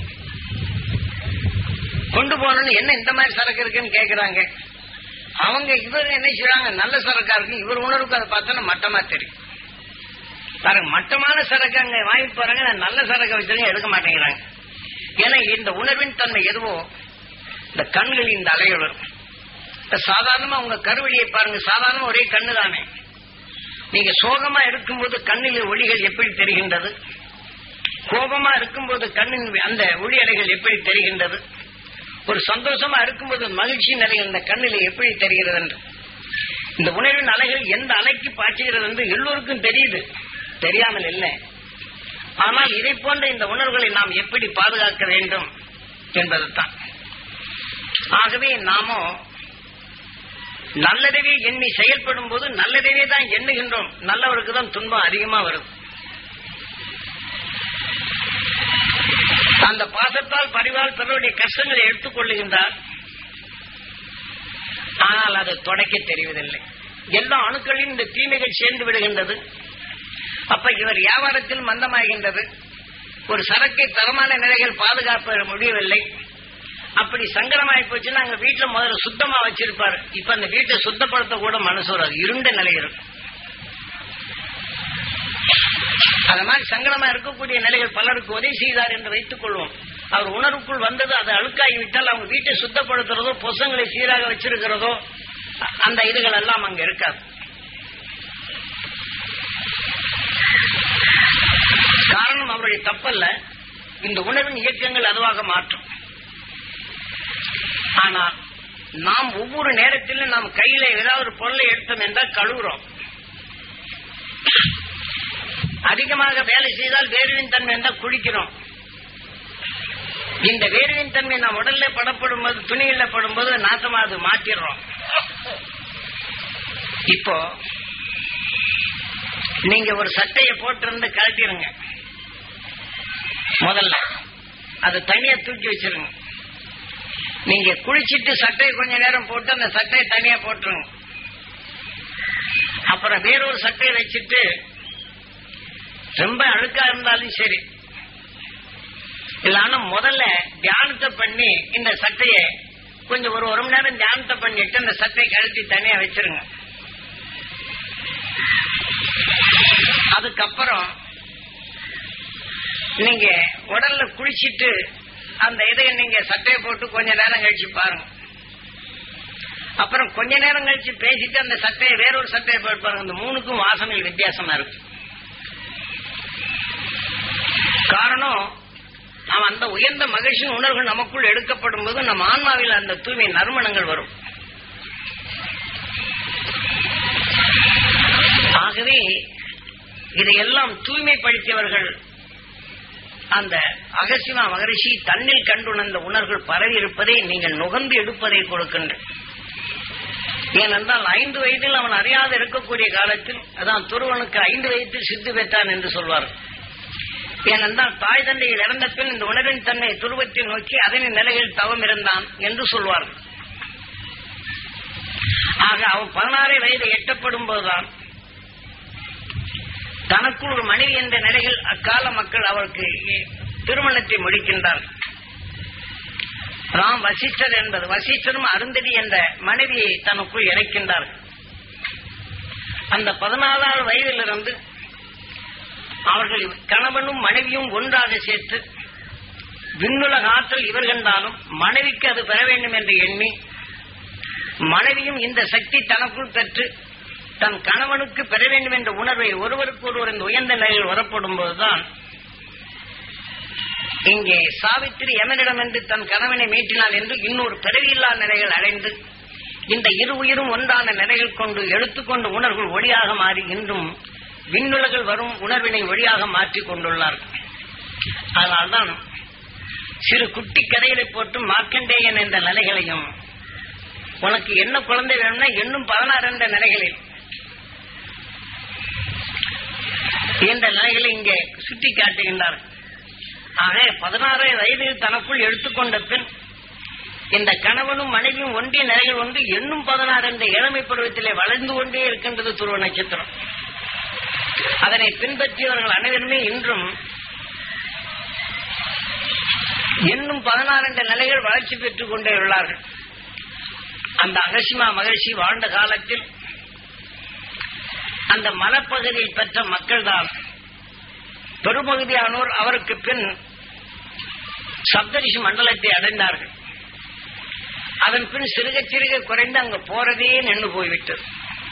கொண்டு போனோன்னு என்ன இந்த மாதிரி சரக்கு இருக்குன்னு கேக்குறாங்க அவங்க இவர் என்ன செய்றாங்க நல்ல சரக்கா இருக்கு இவர் உணர்வுக்கு அதை பார்த்தோன்னா மட்டமா தெரியும் பாருங்க மட்டமான சரக்கு அங்க வாங்கி போறாங்க நல்ல சரக்கு வச்சிருக்க எடுக்க மாட்டேங்கிறாங்க ஏன்னா இந்த உணர்வின் தன்மை எதுவோ இந்த கண்களில் இந்த அலைகள் வரும் இப்ப சாதாரணமா உங்க கருவழியை பாருங்க சாதாரணமா ஒரே கண்ணு தானே நீங்க சோகமா இருக்கும்போது கண்ணில் ஒளிகள் எப்படி தெரிகின்றது கோபமா இருக்கும்போது கண்ணின் அந்த ஒளி அலைகள் எப்படி தெரிகின்றது ஒரு சந்தோஷமா இருக்கும்போது மகிழ்ச்சி நிலைகள் இந்த கண்ணில் எப்படி தெரிகிறது என்று இந்த உணர்வின் அலைகள் எந்த அலைக்கு பாய்ச்சுகிறது என்று எல்லோருக்கும் தெரியுது தெரியாமல் இல்லை ஆனால் இதை போன்ற இந்த உணர்வுகளை நாம் எப்படி பாதுகாக்க வேண்டும் என்பதுதான் ஆகவே நாமோ நல்லதவே எண்ணி செயல்படும் போது நல்லதவே தான் எண்ணுகின்றோம் நல்லவருக்கு தான் துன்பம் அதிகமா வரும் அந்த பாசத்தால் பரிவால் பிறருடைய கஷ்டங்களை எடுத்துக் கொள்ளுகின்றார் ஆனால் அது தொடக்க தெரிவதில்லை எல்லா அணுக்களின் இந்த தீமைகள் சேர்ந்து விடுகின்றது அப்ப இவர் வியாபாரத்தில் மந்தமாகின்றது ஒரு சரக்கை தரமான நிலைகள் பாதுகாப்ப முடியவில்லை அப்படி சங்கடமாயி போச்சுன்னா அங்க வீட்டுல முதல்ல சுத்தமா வச்சிருப்பாரு இப்ப அந்த வீட்டை சுத்தப்படுத்த கூட மனசு வராது இருண்ட நிலை இருக்கும் அது மாதிரி சங்கடமா இருக்கக்கூடிய நிலைகள் பலருக்கு உதவி செய்தார் என்று வைத்துக் கொள்வோம் அவர் உணர்வுக்குள் வந்தது அது அழுக்காகி விட்டால் அவங்க வீட்டை சுத்தப்படுத்துறதோ பொசங்களை சீராக வச்சிருக்கிறதோ அ- அந்த இதுகள் எல்லாம் அங்க இருக்காது காரணம் அவருடைய தப்பல்ல இந்த உணர்வின் இயக்கங்கள் அதுவாக மாற்றும் ஆனால் நாம் ஒவ்வொரு நேரத்திலும் நாம் கையில ஏதாவது ஒரு பொருளை எடுத்தோம் என்றால் கழுவுறோம் அதிகமாக வேலை செய்தால் வேர்வின் தன்மை என்றால் குளிக்கிறோம் இந்த வேர்வின் தன்மை நாம் உடல்ல படப்படும் போது துணியில படும்போது நாசமா அது மாத்திடுறோம் இப்போ நீங்க ஒரு சட்டையை போட்டிருந்து கழட்டிருங்க முதல்ல அது தனியா தூக்கி வச்சிருங்க நீங்க குளிச்சிட்டு சட்டையை கொஞ்ச நேரம் போட்டு அந்த சட்டையை தனியா போட்டுருங்க அப்புறம் வேறொரு சட்டையை வச்சுட்டு ரொம்ப அழுக்கா இருந்தாலும் சரி இல்லைன்னா முதல்ல தியானத்தை பண்ணி இந்த சட்டையை கொஞ்சம் ஒரு ஒரு மணி நேரம் தியானத்தை பண்ணிட்டு அந்த சட்டையை கழட்டி தனியா வச்சிருங்க அதுக்கப்புறம் நீங்க உடல்ல குளிச்சிட்டு அந்த இதை நீங்க சட்டையை போட்டு கொஞ்ச நேரம் கழிச்சு பாருங்க அப்புறம் கொஞ்ச நேரம் கழிச்சு பேசிட்டு அந்த சட்டையை வேறொரு சட்டையை போட்டு பாருங்க இந்த மூணுக்கும் வாசனைகள் வித்தியாசமா இருக்கு காரணம் நாம் அந்த உயர்ந்த மகிழ்ச்சியின் உணர்வு நமக்குள் எடுக்கப்படும் போது நம் ஆன்மாவில் அந்த தூய்மை நறுமணங்கள் வரும் ஆகவே இதையெல்லாம் தூய்மைப்படுத்தியவர்கள் அந்த அகசிமா மகரிஷி தன்னில் கண்டுணர்ந்த உணர்வுகள் பரவி இருப்பதை நீங்கள் நுகர்ந்து எடுப்பதை கொடுக்கின்ற ஏனென்றால் ஐந்து வயதில் அவன் அறியாது இருக்கக்கூடிய காலத்தில் அதான் துருவனுக்கு ஐந்து வயதில் சித்து பெற்றான் என்று சொல்வார்கள் ஏனென்றால் தாய் தந்தையில் இறந்த பின் இந்த உணர்வின் தன்னை துருவத்தை நோக்கி அதனின் நிலையில் தவம் இருந்தான் என்று சொல்வார்கள் ஆக அவன் பதினாறு வயது எட்டப்படும் போதுதான் தனக்குள் ஒரு மனைவி என்ற நிலையில் அக்கால மக்கள் அவருக்கு திருமணத்தை முடிக்கின்றார் ராம் வசிஷ்டர் என்பது வசிஷ்டரும் அருந்ததி என்ற மனைவியை தனக்குள் இறைக்கின்றார் அந்த பதினாலாவது வயதிலிருந்து அவர்கள் கணவனும் மனைவியும் ஒன்றாக சேர்த்து விண்ணுலக ஆற்றல் இவர் கண்டாலும் மனைவிக்கு அது பெற வேண்டும் என்று எண்ணி மனைவியும் இந்த சக்தி தனக்குள் பெற்று தன் கணவனுக்கு பெற வேண்டும் என்ற உணர்வை ஒருவருக்கு ஒருவர் இந்த உயர்ந்த நிலையில் வரப்படும் போதுதான் இங்கே சாவித்திரி எமனிடம் என்று தன் கணவனை மீட்டினாள் என்று இன்னொரு பிறவியில்லா நிலைகள் அடைந்து இந்த இரு உயிரும் ஒன்றான நிலைகள் கொண்டு எடுத்துக்கொண்டு உணர்வுகள் ஒளியாக மாறி இன்றும் விண்ணுலகில் வரும் உணர்வினை ஒளியாக மாற்றிக் கொண்டுள்ளார்கள் அதனால்தான் சிறு குட்டி கதைகளை போட்டு மார்க்கண்டேயன் என்ற நிலைகளையும் உனக்கு என்ன குழந்தை வேணும்னா இன்னும் பதினாறு என்ற நிலைகளில் என்ற நிலைகளை இங்கே சுட்டி காட்டுகின்றார்கள் ஆக பதினாறு வயதில் தனக்குள் எடுத்துக்கொண்ட பின் இந்த கணவனும் மனைவியும் ஒன்றிய நிலைகள் ஒன்று எண்ணும் பதினாறு என்ற இளமை பருவத்திலே வளர்ந்து கொண்டே இருக்கின்றது துருவ நட்சத்திரம் அதனை பின்பற்றியவர்கள் அனைவருமே இன்றும் இன்னும் பதினாறு என்ற நிலைகள் வளர்ச்சி பெற்றுக் கொண்டே உள்ளார்கள் அந்த அகசிமா மகிழ்ச்சி வாழ்ந்த காலத்தில் அந்த மலைப்பகுதியில் பெற்ற மக்கள்தான் பெரும்பகுதியானோர் அவருக்கு பின் சப்தரிஷி மண்டலத்தை அடைந்தார்கள் அதன் பின் சிறுக சிறுக குறைந்து அங்க போறதே நின்று போய்விட்டது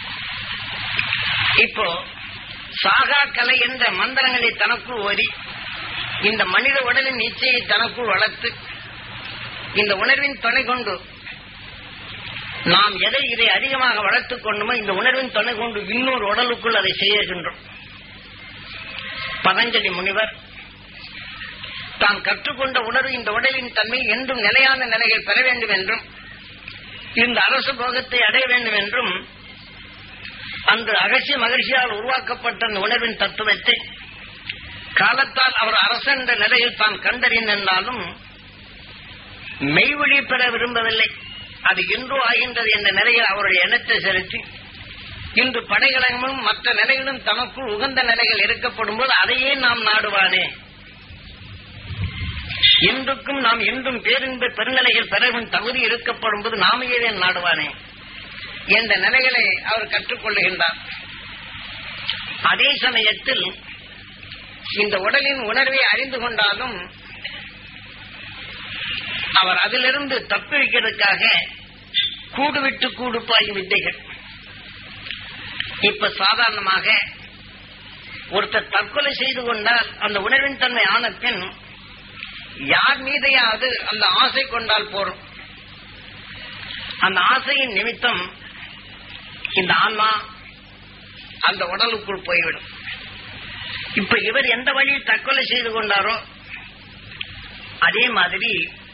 இப்போ சாகா கலை என்ற மந்திரங்களை தனக்குள் ஓதி இந்த மனித உடலின் இச்சையை தனக்குள் வளர்த்து இந்த உணர்வின் துணை கொண்டு நாம் எதை இதை அதிகமாக வளர்த்துக் கொண்டுமோ இந்த உணர்வின் துணை கொண்டு இன்னொரு உடலுக்குள் அதை செய்கின்றோம் பதஞ்சலி முனிவர் தான் கற்றுக்கொண்ட உணர்வு இந்த உடலின் தன்மை என்றும் நிலையான நிலையை பெற வேண்டும் என்றும் இந்த அரசு போகத்தை அடைய வேண்டும் என்றும் அந்த அகசிய மகிழ்ச்சியால் உருவாக்கப்பட்ட அந்த உணர்வின் தத்துவத்தை காலத்தால் அவர் அரசன் என்ற நிலையில் தான் கண்டறிந்தாலும் மெய்வழி பெற விரும்பவில்லை அது இன்றோ ஆகின்றது என்ற நிலையில் அவருடைய எண்ணத்தை செலுத்தி இன்று படைகளமும் மற்ற நிலைகளும் தனக்குள் உகந்த நிலைகள் இருக்கப்படும் போது அதையே நாம் நாடுவானே இன்றுக்கும் நாம் என்றும் பேரின்ப பெருநிலைகள் பெறவும் தகுதி இருக்கப்படும் போது நாமையே நாடுவானே என்ற நிலைகளை அவர் கற்றுக்கொள்ளுகின்றார் அதே சமயத்தில் இந்த உடலின் உணர்வை அறிந்து கொண்டாலும் அவர் அதிலிருந்து தப்பிக்கிறதுக்காக கூடு விட்டு கூடு பாயும் வித்தைகள் இப்ப சாதாரணமாக ஒருத்தர் தற்கொலை செய்து கொண்டால் அந்த உணர்வின் தன்மை ஆன பின் யார் மீதையாவது அந்த ஆசை கொண்டால் போறோம் அந்த ஆசையின் நிமித்தம் இந்த ஆன்மா அந்த உடலுக்குள் போய்விடும் இப்ப இவர் எந்த வழியில் தற்கொலை செய்து கொண்டாரோ அதே மாதிரி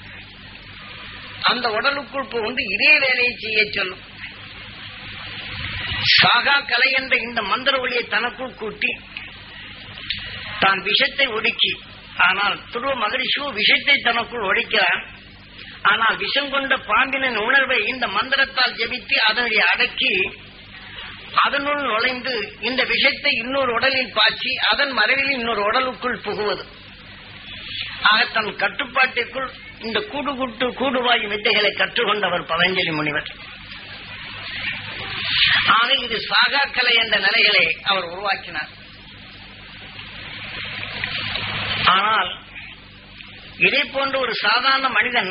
அந்த உடலுக்குள் புகுந்து இதே வேலையை செய்ய சொல்லும் சாகா கலை என்ற இந்த மந்திர ஒளியை தனக்குள் கூட்டி தான் விஷத்தை ஒடுக்கி ஆனால் துருவ மகரிஷு விஷத்தை தனக்குள் ஒழிக்கிறான் ஆனால் விஷம் கொண்ட பாம்பினின் உணர்வை இந்த மந்திரத்தால் ஜெபித்து அதனுடைய அடக்கி அதனுள் நுழைந்து இந்த விஷத்தை இன்னொரு உடலில் பாய்ச்சி அதன் மறைவில் இன்னொரு உடலுக்குள் புகுவது ஆக தன் கட்டுப்பாட்டிற்குள் இந்த கூடு குட்டு கூடுவாய் வித்தைகளை கற்றுக்கொண்டவர் பதஞ்சலி முனிவர் ஆக இது சாகாக்கலை என்ற நிலைகளை அவர் உருவாக்கினார் ஆனால் இதே போன்ற ஒரு சாதாரண மனிதன்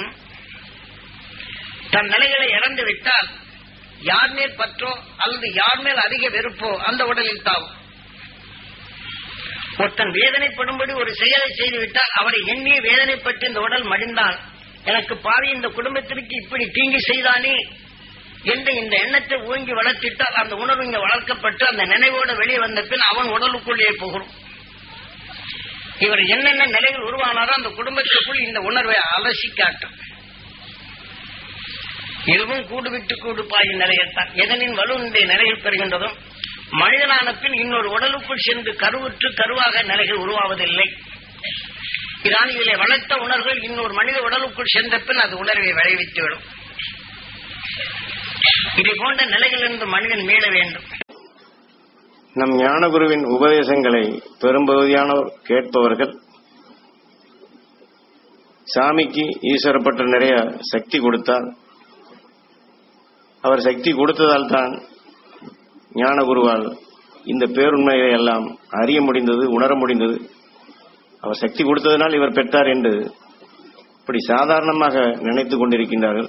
தன் நிலைகளை இறந்து விட்டால் யார் மேல் பற்றோ அல்லது யார் மேல் அதிக வெறுப்போ அந்த உடலில் தாவும் ஒருத்தன் வேதனைப்படும்படி ஒரு செயலை செய்துவிட்டால் அவரை எண்ணிய வேதனைப்பட்டு இந்த உடல் மடிந்தால் எனக்கு பாவி இந்த குடும்பத்திற்கு இப்படி தீங்கி செய்தானே என்ற இந்த எண்ணத்தை ஓங்கி வளர்த்திட்டால் அந்த உணர்வு இங்க வளர்க்கப்பட்டு அந்த நினைவோட வெளியே வந்த பின் அவன் உடலுக்குள்ளே புகும் இவர் என்னென்ன நிலைகள் உருவானாரோ அந்த குடும்பத்திற்குள் இந்த உணர்வை அலசி காட்டும் இதுவும் கூடு விட்டு கூடு பாயும் நிலையத்தான் எதனின் வலுவினுடைய நிலையில் பெறுகின்றதும் மனிதனான பின் இன்னொரு உடலுக்குள் சென்று கருவுற்று கருவாக நிலைகள் உருவாவதில்லை இதான் இதிலே வளர்த்த உணர்வுகள் இன்னொரு மனித உடலுக்குள் சென்ற பின் அது உணர்வை விளைவித்துவிடும் இதை போன்ற நிலைகளிலிருந்து மனிதன் மீள வேண்டும் நம் ஞானகுருவின் உபதேசங்களை பெரும்பகுதியானோர் கேட்பவர்கள் சாமிக்கு ஈஸ்வரப்பட்ட நிறைய சக்தி கொடுத்தார் அவர் சக்தி கொடுத்ததால் தான் ஞானகுருவால் இந்த பேருண்மைகளை எல்லாம் அறிய முடிந்தது உணர முடிந்தது அவர் சக்தி கொடுத்ததனால் இவர் பெற்றார் என்று இப்படி சாதாரணமாக நினைத்துக் கொண்டிருக்கின்றார்கள்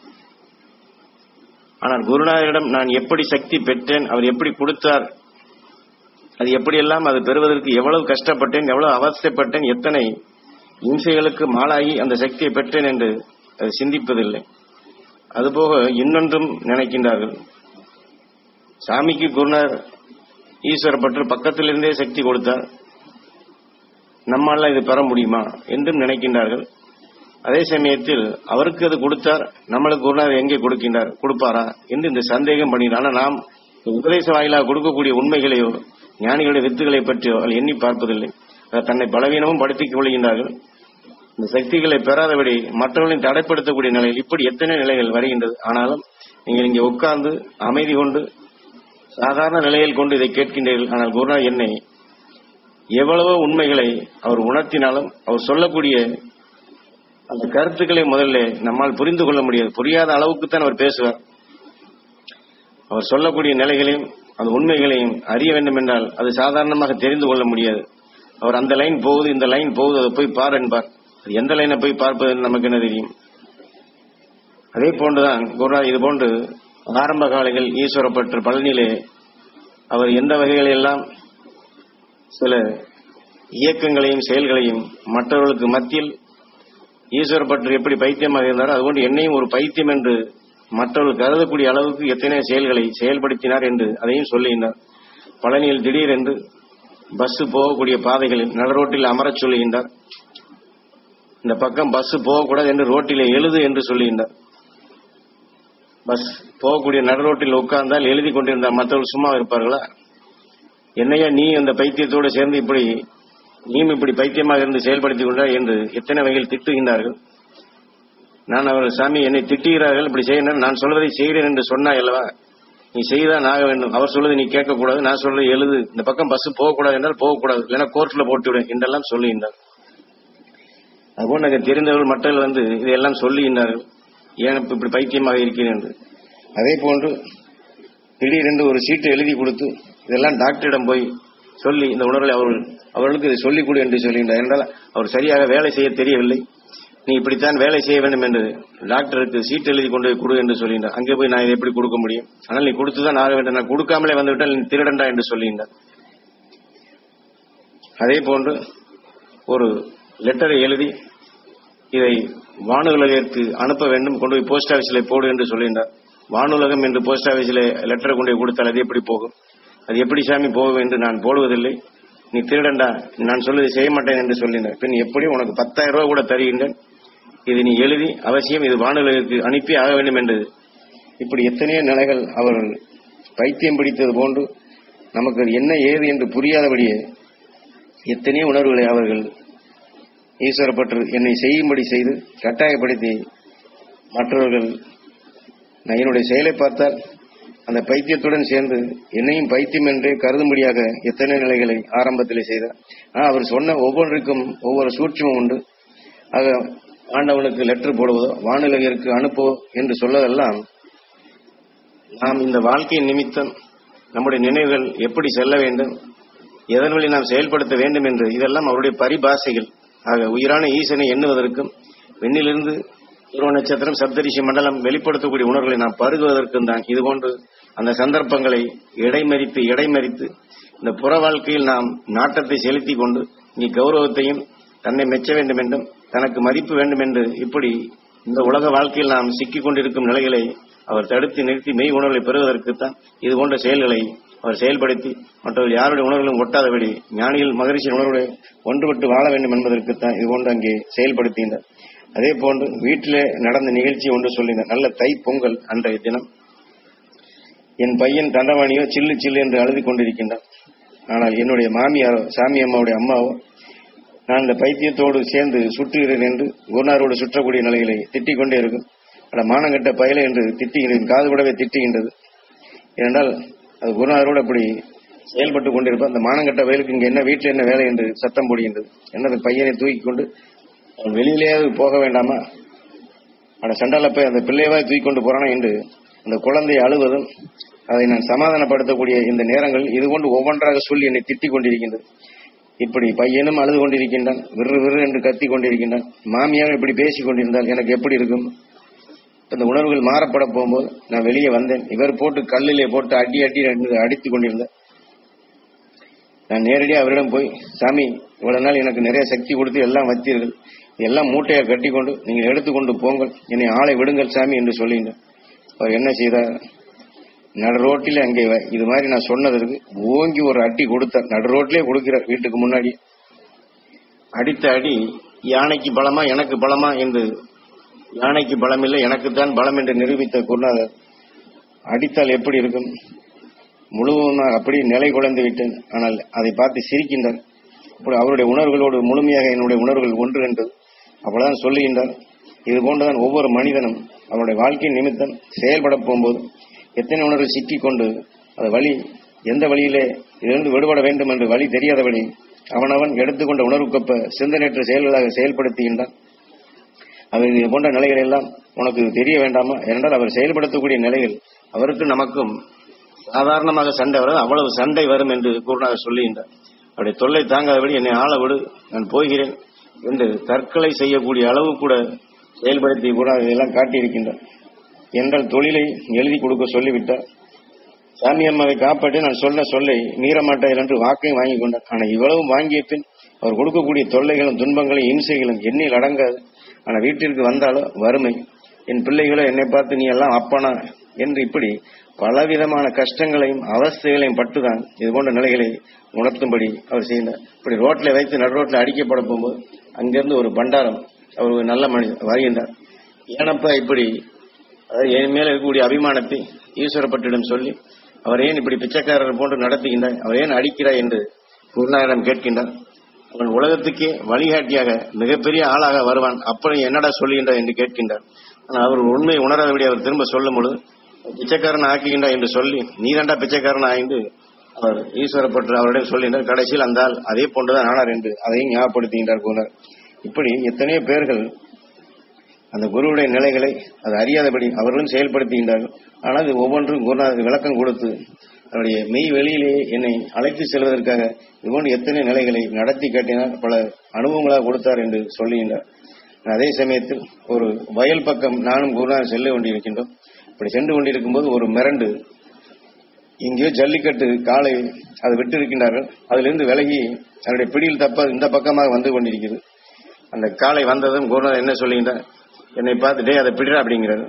ஆனால் குருநாதரிடம் நான் எப்படி சக்தி பெற்றேன் அவர் எப்படி கொடுத்தார் அது எப்படியெல்லாம் அது பெறுவதற்கு எவ்வளவு கஷ்டப்பட்டேன் எவ்வளவு அவசியப்பட்டேன் எத்தனை இம்சைகளுக்கு மாலாகி அந்த சக்தியை பெற்றேன் என்று அது சிந்திப்பதில்லை அதுபோக இன்னொன்றும் நினைக்கின்றார்கள் சாமிக்கு குருநார் ஈஸ்வரப்பற்று பக்கத்திலிருந்தே சக்தி கொடுத்தார் நம்மால இது பெற முடியுமா என்றும் நினைக்கின்றார்கள் அதே சமயத்தில் அவருக்கு அது கொடுத்தார் நம்மளுக்கு குருநாதர் எங்கே கொடுக்கின்றார் கொடுப்பாரா என்று இந்த சந்தேகம் பண்ணினார் ஆனால் நாம் உபதேச வாயிலாக கொடுக்கக்கூடிய உண்மைகளையோ ஞானிகளுடைய வித்துகளை பற்றியோ அவர்கள் எண்ணி பார்ப்பதில்லை அதை தன்னை பலவீனமும் படுத்திக் கொள்கின்றார்கள் இந்த சக்திகளை பெறாதபடி மற்றவர்களின் தடைப்படுத்தக்கூடிய நிலையில் இப்படி எத்தனை நிலைகள் வருகின்றது ஆனாலும் நீங்கள் இங்கே உட்கார்ந்து அமைதி கொண்டு சாதாரண நிலையில் கொண்டு இதை கேட்கின்றீர்கள் ஆனால் குருநாத் என்னை எவ்வளவோ உண்மைகளை அவர் உணர்த்தினாலும் அவர் சொல்லக்கூடிய அந்த கருத்துக்களை முதல்ல நம்மால் புரிந்து கொள்ள முடியாது புரியாத அளவுக்குத்தான் அவர் பேசுவார் அவர் சொல்லக்கூடிய நிலைகளையும் அந்த உண்மைகளையும் அறிய வேண்டும் என்றால் அது சாதாரணமாக தெரிந்து கொள்ள முடியாது அவர் அந்த லைன் போகுது இந்த லைன் போகுது அதை போய் பார் என்பார் அது எந்த லைனை போய் பார்ப்பது நமக்கு என்ன தெரியும் அதே போன்றுதான் குருநாத் இது போன்று ஆரம்ப காலைகள் ஈஸ்வரப்பற்று பழனியிலே அவர் எந்த வகைகளெல்லாம் சில இயக்கங்களையும் செயல்களையும் மற்றவர்களுக்கு மத்தியில் ஈஸ்வரப்பற்று எப்படி பைத்தியமாக இருந்தாரோ அதுபோன்று என்னையும் ஒரு பைத்தியம் என்று மற்றவர்கள் கருதக்கூடிய அளவுக்கு எத்தனை செயல்களை செயல்படுத்தினார் என்று அதையும் சொல்லுகின்றார் பழனியில் திடீரென்று பஸ் போகக்கூடிய பாதைகளில் நடுரோட்டில் அமரச் சொல்லுகின்றார் இந்த பக்கம் பஸ் போகக்கூடாது என்று ரோட்டிலே எழுது என்று சொல்லுகின்றார் பஸ் போகக்கூடிய நடு ரோட்டில் உட்கார்ந்தால் எழுதி கொண்டிருந்தால் மற்றவர்கள் சும்மா இருப்பார்களா என்னையா நீ அந்த பைத்தியத்தோடு சேர்ந்து இப்படி நீயும் இப்படி பைத்தியமாக இருந்து செயல்படுத்திக் கொண்டாய் என்று எத்தனை வகையில் திட்டுகின்றார்கள் நான் அவர்கள் சாமி என்னை திட்டுகிறார்கள் இப்படி செய்யணும் நான் சொல்வதை செய்கிறேன் என்று சொன்னாய் அல்லவா நீ செய்தான் ஆக வேண்டும் அவர் சொல்வதை நீ கேட்கக்கூடாது நான் சொல்வதை எழுது இந்த பக்கம் பஸ் போகக்கூடாது என்றால் போகக்கூடாது இல்லைன்னா கோர்ட்ல போட்டு விடு என்றெல்லாம் சொல்லுகின்றார் அதுபோல் எனக்கு தெரிந்தவர்கள் மற்றவர்கள் வந்து இதையெல்லாம் சொல்லுகின்றார்கள் ஏன் இப்ப இப்படி பைத்தியமாக இருக்கிறேன் என்று அதே போன்று திடீரென்று ஒரு சீட்டு எழுதி கொடுத்து இதெல்லாம் டாக்டரிடம் போய் சொல்லி இந்த உணர்வை அவர்கள் அவர்களுக்கு இதை சொல்லிக் கொடு என்று சொல்கின்றார் என்றால் அவர் சரியாக வேலை செய்ய தெரியவில்லை நீ இப்படித்தான் வேலை செய்ய வேண்டும் என்று டாக்டருக்கு சீட் எழுதி கொண்டு போய் கொடு என்று சொல்கின்றார் அங்கே போய் நான் இதை எப்படி கொடுக்க முடியும் ஆனால் நீ கொடுத்துதான் ஆக வேண்டும் நான் கொடுக்காமலே வந்துவிட்டால் நீ திருடண்டா என்று சொல்லுகின்றார் அதே போன்று ஒரு லெட்டரை எழுதி இதை வானுலகிற்கு அனுப்ப வேண்டும் கொண்டு போய் போஸ்ட் ஆபீஸில் போடு என்று சொல்கின்றார் வானுலகம் என்று போஸ்ட் ஆபீஸில் லெட்டரை கொண்டு போய் கொடுத்தால் அது எப்படி போகும் அது எப்படி சாமி போகும் என்று நான் போடுவதில்லை நீ திருடண்டா நான் சொல்வதை செய்ய மாட்டேன் என்று சொல்லினார் பின் எப்படி உனக்கு பத்தாயிரம் ரூபாய் கூட தருகின்றேன் இது நீ எழுதி அவசியம் இது வானுலகிற்கு அனுப்பி ஆக வேண்டும் என்று இப்படி எத்தனையோ நிலைகள் அவர்கள் பைத்தியம் பிடித்தது போன்று நமக்கு அது என்ன ஏது என்று புரியாதபடியே எத்தனையோ உணர்வுகளை அவர்கள் ஈஸ்வரப்பற்று என்னை செய்யும்படி செய்து கட்டாயப்படுத்தி மற்றவர்கள் நான் என்னுடைய செயலை பார்த்தால் அந்த பைத்தியத்துடன் சேர்ந்து என்னையும் பைத்தியம் என்றே கருதும்படியாக எத்தனை நிலைகளை ஆரம்பத்திலே செய்தார் ஆனால் அவர் சொன்ன ஒவ்வொன்றுக்கும் ஒவ்வொரு சூட்சமும் உண்டு ஆக ஆண்டவனுக்கு லெட்டர் போடுவதோ வானிலையருக்கு அனுப்போ என்று சொல்லதெல்லாம் நாம் இந்த வாழ்க்கையின் நிமித்தம் நம்முடைய நினைவுகள் எப்படி செல்ல வேண்டும் எதன் வழி நாம் செயல்படுத்த வேண்டும் என்று இதெல்லாம் அவருடைய பரிபாசைகள் ஆக உயிரான ஈசனை எண்ணுவதற்கும் விண்ணிலிருந்து துருவ நட்சத்திரம் சப்தரிஷி மண்டலம் வெளிப்படுத்தக்கூடிய உணர்வுகளை நாம் பருகுவதற்கும் தான் இதுபோன்று அந்த சந்தர்ப்பங்களை இடைமறித்து இடைமறித்து இந்த புற வாழ்க்கையில் நாம் நாட்டத்தை செலுத்தி கொண்டு இங்கே கௌரவத்தையும் தன்னை மெச்ச வேண்டும் என்றும் தனக்கு மதிப்பு வேண்டும் என்று இப்படி இந்த உலக வாழ்க்கையில் நாம் சிக்கிக் கொண்டிருக்கும் நிலைகளை அவர் தடுத்து நிறுத்தி மெய் உணர்வை பெறுவதற்குத்தான் இது போன்ற செயல்களை அவர் செயல்படுத்தி மற்றவர்கள் யாருடைய உணர்வுகளும் ஒட்டாதபடி ஞானிகள் மகரிஷியின் உணர்வுகளை ஒன்றுபட்டு வாழ வேண்டும் என்பதற்குத்தான் இது போன்று அங்கே செயல்படுத்தினார் அதே போன்று வீட்டிலே நடந்த நிகழ்ச்சி ஒன்று சொல்லினார் நல்ல தை பொங்கல் அன்றைய தினம் என் பையன் தண்டவாணியோ சில்லு சில்லு என்று அழுது கொண்டிருக்கின்றான் ஆனால் என்னுடைய மாமியாரோ சாமி அம்மாவுடைய அம்மாவோ நான் இந்த பைத்தியத்தோடு சேர்ந்து சுற்றுகிறேன் என்று குருநாரோடு சுற்றக்கூடிய நிலைகளை திட்டிக் கொண்டே இருக்கும் அட மானங்கட்ட பயலை என்று திட்டுகிறேன் காது கூடவே திட்டுகின்றது ஏனென்றால் அது குருநாதரோடு அப்படி செயல்பட்டு கொண்டிருப்பார் அந்த மானங்கட்ட வயலுக்கு இங்க என்ன வீட்டில் என்ன வேலை என்று சத்தம் போடுகின்றது என்னது பையனை தூக்கி கொண்டு அவன் வெளியிலேயாவது போக வேண்டாமா அவனை சண்டால போய் அந்த பிள்ளையவாய் தூக்கி கொண்டு போறானா என்று அந்த குழந்தை அழுவதும் அதை நான் சமாதானப்படுத்தக்கூடிய இந்த நேரங்கள் இது கொண்டு ஒவ்வொன்றாக சொல்லி என்னை திட்டிக் கொண்டிருக்கின்றது இப்படி பையனும் அழுது கொண்டிருக்கின்றான் விறு விறு என்று கத்தி கொண்டிருக்கின்றான் மாமியாரும் இப்படி பேசிக் கொண்டிருந்தால் எனக்கு எப்படி இருக்கும் இந்த உணர்வுகள் மாறப்பட போகும்போது நான் வெளியே வந்தேன் இவர் போட்டு கல்லிலே போட்டு அடி அடி என்று அடித்துக் கொண்டிருந்தேன் நான் நேரடியாக அவரிடம் போய் சாமி இவ்வளவு நாள் எனக்கு நிறைய சக்தி கொடுத்து எல்லாம் வத்தீர்கள் எல்லாம் மூட்டையை கட்டி கொண்டு நீங்கள் எடுத்துக்கொண்டு போங்கள் என்னை ஆளை விடுங்கள் சாமி என்று சொல்லிங்க அவர் என்ன செய்தார் நடு ரோட்டில் அங்கே வ- இது மாதிரி நான் சொன்னதற்கு ஓங்கி ஒரு அடி கொடுத்தார் நடு ரோட்டிலே கொடுக்கிறார் வீட்டுக்கு முன்னாடி அடித்த அடி யானைக்கு பலமா எனக்கு பலமா என்று யானைக்கு பலம் இல்லை எனக்குத்தான் பலம் என்று நிரூபித்த குருநாதர் அடித்தால் எப்படி இருக்கும் முழுவதுமாக அப்படியே நிலை குலைந்து விட்டேன் ஆனால் அதை பார்த்து சிரிக்கின்றார் அப்படி அவருடைய உணர்வுகளோடு முழுமையாக என்னுடைய உணர்வுகள் ஒன்று என்றது அப்பொழுதுதான் சொல்லுகின்றார் இது போன்றுதான் ஒவ்வொரு மனிதனும் அவனுடைய வாழ்க்கை நிமித்தம் செயல்பட போகும்போது எத்தனை உணர்வு சிக்கிக் கொண்டு அது வழி எந்த வழியிலே இதிலிருந்து விடுபட வேண்டும் என்று வழி தெரியாதபடி அவனவன் எடுத்துக்கொண்ட உணர்வுக்கொப்ப சிந்தனையற்ற செயல்களாக செயல்படுத்துகின்றான் அவர் இது போன்ற நிலைகள் எல்லாம் உனக்கு தெரிய வேண்டாமா ஏனென்றால் அவர் செயல்படுத்தக்கூடிய நிலைகள் அவருக்கு நமக்கும் சாதாரணமாக சண்டை வராது அவ்வளவு சண்டை வரும் என்று குருநாதர் சொல்லுகின்றார் அவருடைய தொல்லை தாங்காதபடி என்னை ஆள விடு நான் போகிறேன் என்று தற்கொலை செய்யக்கூடிய அளவு கூட செயல்படுத்தி கூட இதெல்லாம் காட்டியிருக்கின்றார் என்றால் தொழிலை எழுதி கொடுக்க சொல்லிவிட்டார் சாமி அம்மாவை காப்பாற்றி நான் சொன்ன சொல்லை மீற மாட்டேன் என்று வாக்கையும் வாங்கி கொண்டார் ஆனால் இவ்வளவு வாங்கிய பின் அவர் கொடுக்கக்கூடிய தொல்லைகளும் துன்பங்களும் இம்சைகளும் எண்ணில் அடங்காது ஆனால் வீட்டிற்கு வந்தாலோ வறுமை என் பிள்ளைகளோ என்னை பார்த்து நீ எல்லாம் அப்பனா என்று இப்படி பலவிதமான கஷ்டங்களையும் அவஸ்தைகளையும் பட்டுதான் இது போன்ற நிலைகளை உணர்த்தும்படி அவர் செய்தார் இப்படி ரோட்ல வைத்து நடு ரோட்ல அடிக்கப்பட போகும்போது அங்கிருந்து ஒரு பண்டாரம் அவர் ஒரு நல்ல மனிதர் வருகின்றார் ஏனப்பா இப்படி அதாவது என் மேல இருக்கக்கூடிய அபிமானத்தை ஈஸ்வரப்பட்டிடம் சொல்லி அவர் ஏன் இப்படி பிச்சைக்காரர் போன்று நடத்துகின்றார் அவர் ஏன் அடிக்கிறார் என்று குருநாதரிடம் கேட்கின்றார் அவன் உலகத்துக்கே வழிகாட்டியாக மிகப்பெரிய ஆளாக வருவான் அப்புறம் என்னடா சொல்லுகின்றார் என்று கேட்கின்றார் ஆனால் அவர் உண்மை உணராதபடி அவர் திரும்ப சொல்லும் பொழுது பிச்சைக்காரன் ஆக்குகின்றார் என்று சொல்லி நீதாண்டா பிச்சைக்காரன் ஆய்ந்து அவர் ஈஸ்வரப்பட்டு அவரிடம் சொல்லுகின்றார் கடைசியில் அந்த ஆள் அதே போன்றுதான் ஆனார் என்று அதையும் ஞாபகப்படுத்துகின்றார் குருநாதர் இப்படி எத்தனையோ பேர்கள் அந்த குருவுடைய நிலைகளை அது அறியாதபடி அவர்களும் செயல்படுத்துகின்றார்கள் ஆனால் இது ஒவ்வொன்றும் குருநாதர் விளக்கம் கொடுத்து அவருடைய மெய் வெளியிலேயே என்னை அழைத்து செல்வதற்காக இதுபோன்று எத்தனை நிலைகளை நடத்தி காட்டினார் பல அனுபவங்களாக கொடுத்தார் என்று சொல்லுகின்றார் அதே சமயத்தில் ஒரு வயல் பக்கம் நானும் குருநாதர் செல்ல கொண்டிருக்கின்றோம் இப்படி சென்று கொண்டிருக்கும் போது ஒரு மிரண்டு எங்கேயோ ஜல்லிக்கட்டு காலை அதை விட்டு இருக்கின்றார்கள் அதிலிருந்து விலகி அதனுடைய பிடியில் தப்ப இந்த பக்கமாக வந்து கொண்டிருக்கிறது அந்த காலை வந்ததும் குருநாதர் என்ன சொல்லுகின்றார் என்னை பார்த்து டே அதை பிடிடா அப்படிங்கிறது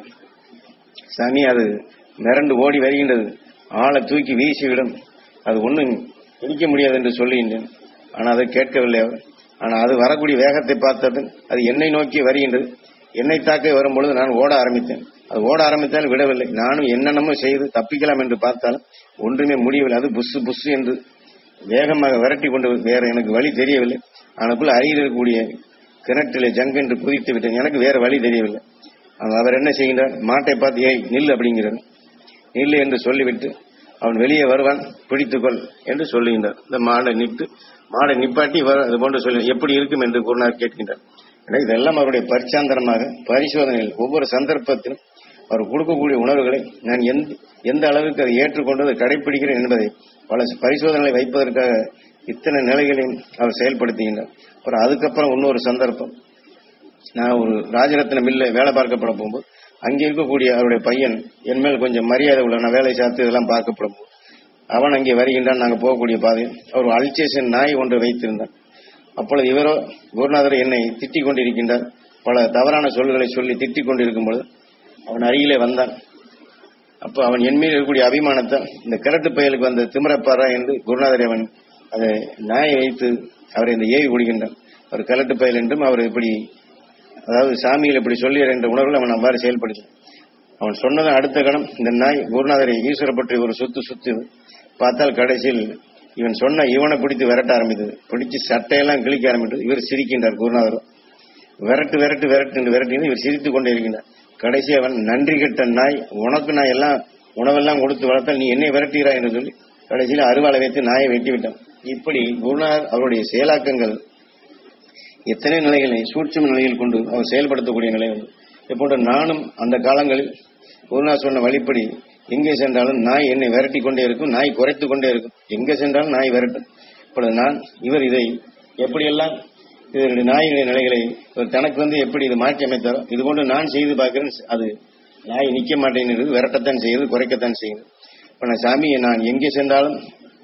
சாமி அது மிரண்டு ஓடி வருகின்றது ஆளை தூக்கி வீசிவிடும் அது ஒன்றும் பிடிக்க முடியாது என்று சொல்லுகின்றேன் ஆனால் அதை கேட்கவில்லை அவர் ஆனால் அது வரக்கூடிய வேகத்தை பார்த்ததும் அது என்னை நோக்கி வருகின்றது என்னை தாக்க வரும்பொழுது நான் ஓட ஆரம்பித்தேன் அது ஓட ஆரம்பித்தால் விடவில்லை நானும் என்னென்னமோ செய்து தப்பிக்கலாம் என்று பார்த்தாலும் ஒன்றுமே முடியவில்லை அது புஸ்ஸு புஸ்ஸு என்று வேகமாக விரட்டி கொண்டு வேற எனக்கு வழி தெரியவில்லை ஆனக்குள்ள அருகில் இருக்கக்கூடிய கிணற்றிலே ஜங்கு என்று குதித்து விட்டேன் எனக்கு வேற வழி தெரியவில்லை ஆனால் அவர் என்ன செய்கின்றார் மாட்டை பார்த்து ஏய் நில் அப்படிங்கிறார் நில்லு என்று சொல்லிவிட்டு அவன் வெளியே வருவான் பிடித்துக்கொள் என்று சொல்லுகின்றார் இந்த மாடை நிட்டு மாடை நிப்பாட்டி வர- இது போன்று சொல்லி எப்படி இருக்கும் என்று குருநாதர் கேட்கின்றார் எனவே இதெல்லாம் அவருடைய பரிச்சாந்தரமாக பரிசோதனையில் ஒவ்வொரு சந்தர்ப்பத்திலும் அவர் கொடுக்கக்கூடிய உணர்வுகளை நான் எந்த எந்த அளவுக்கு அதை ஏற்றுக்கொண்டு அதை கடைபிடிக்கிறேன் என்பதை பல பரிசோதனைகளை வைப்பதற்காக இத்தனை நிலைகளையும் அவர் செயல்படுத்துகின்றார் அப்புறம் அதுக்கப்புறம் இன்னொரு சந்தர்ப்பம் நான் ஒரு ராஜரத்ன மில்ல வேலை பார்க்கப்பட போகும்போது அங்கே இருக்கக்கூடிய அவருடைய பையன் என் மேல் கொஞ்சம் மரியாதை உள்ள நான் வேலை சார்த்து இதெல்லாம் பார்க்கப்படும் போது அவன் அங்கே வருகின்றான் நாங்கள் போகக்கூடிய பாதையில் அவர் ஒரு அல்சேஷன் நாய் ஒன்றை வைத்திருந்தான் அப்பொழுது இவரோ குருநாதர் என்னை திட்டிக் கொண்டிருக்கின்றார் பல தவறான சொல்களை சொல்லி திட்டிக் கொண்டிருக்கும் பொழுது அவன் அருகிலே வந்தான் அப்போ அவன் என் மீது இருக்கக்கூடிய அபிமானத்தை இந்த கிரட்டு பயலுக்கு வந்த திமிரப்பாரா என்று குருநாதர் அவன் அதை நாயை வைத்து அவரை இந்த ஏவி கொடுக்கின்றான் அவர் கலட்டு பயல் என்றும் அவர் இப்படி அதாவது சாமியில் இப்படி சொல்லியர் என்ற உணர்வில் அவன் அவ்வாறு செயல்படுகிறான் அவன் சொன்னதன் அடுத்த கணம் இந்த நாய் குருநாதரை ஈஸ்வரப்பற்றி ஒரு சுத்து சுத்துது பார்த்தால் கடைசியில் இவன் சொன்ன இவனை பிடித்து விரட்ட ஆரம்பித்தது பிடிச்சு சட்டையெல்லாம் கிழிக்க ஆரம்பித்தது இவர் சிரிக்கின்றார் குருநாதர் விரட்டு விரட்டு விரட்டு என்று விரட்டினு இவர் சிரித்துக் கொண்டே இருக்கின்றார் கடைசி அவன் நன்றி கெட்ட நாய் உனக்கு நான் எல்லாம் உணவெல்லாம் கொடுத்து வளர்த்தால் நீ என்னை விரட்டுகிறாய் என்று சொல்லி கடைசியில் அருவாளை வைத்து நாயை வெட்டி விட்டான் இப்படி குருநாதர் அவருடைய செயலாக்கங்கள் எத்தனை நிலைகளை சூட்சும நிலையில் கொண்டு அவர் செயல்படுத்தக்கூடிய நிலை உண்டு இப்போன்ற நானும் அந்த காலங்களில் குருநாதர் சொன்ன வழிப்படி எங்கே சென்றாலும் நாய் என்னை விரட்டி கொண்டே இருக்கும் நாய் குறைத்து கொண்டே இருக்கும் எங்கே சென்றாலும் நாய் விரட்டும் இப்பொழுது நான் இவர் இதை எப்படியெல்லாம் இதனுடைய நாயினுடைய நிலைகளை இவர் தனக்கு வந்து எப்படி இது மாற்றி அமைத்தாரோ இது போன்று நான் செய்து பார்க்கிறேன் அது நாய் நிற்க மாட்டேங்கிறது விரட்டத்தான் செய்யுது குறைக்கத்தான் செய்யுது இப்ப நான் சாமி நான் எங்கே சென்றாலும்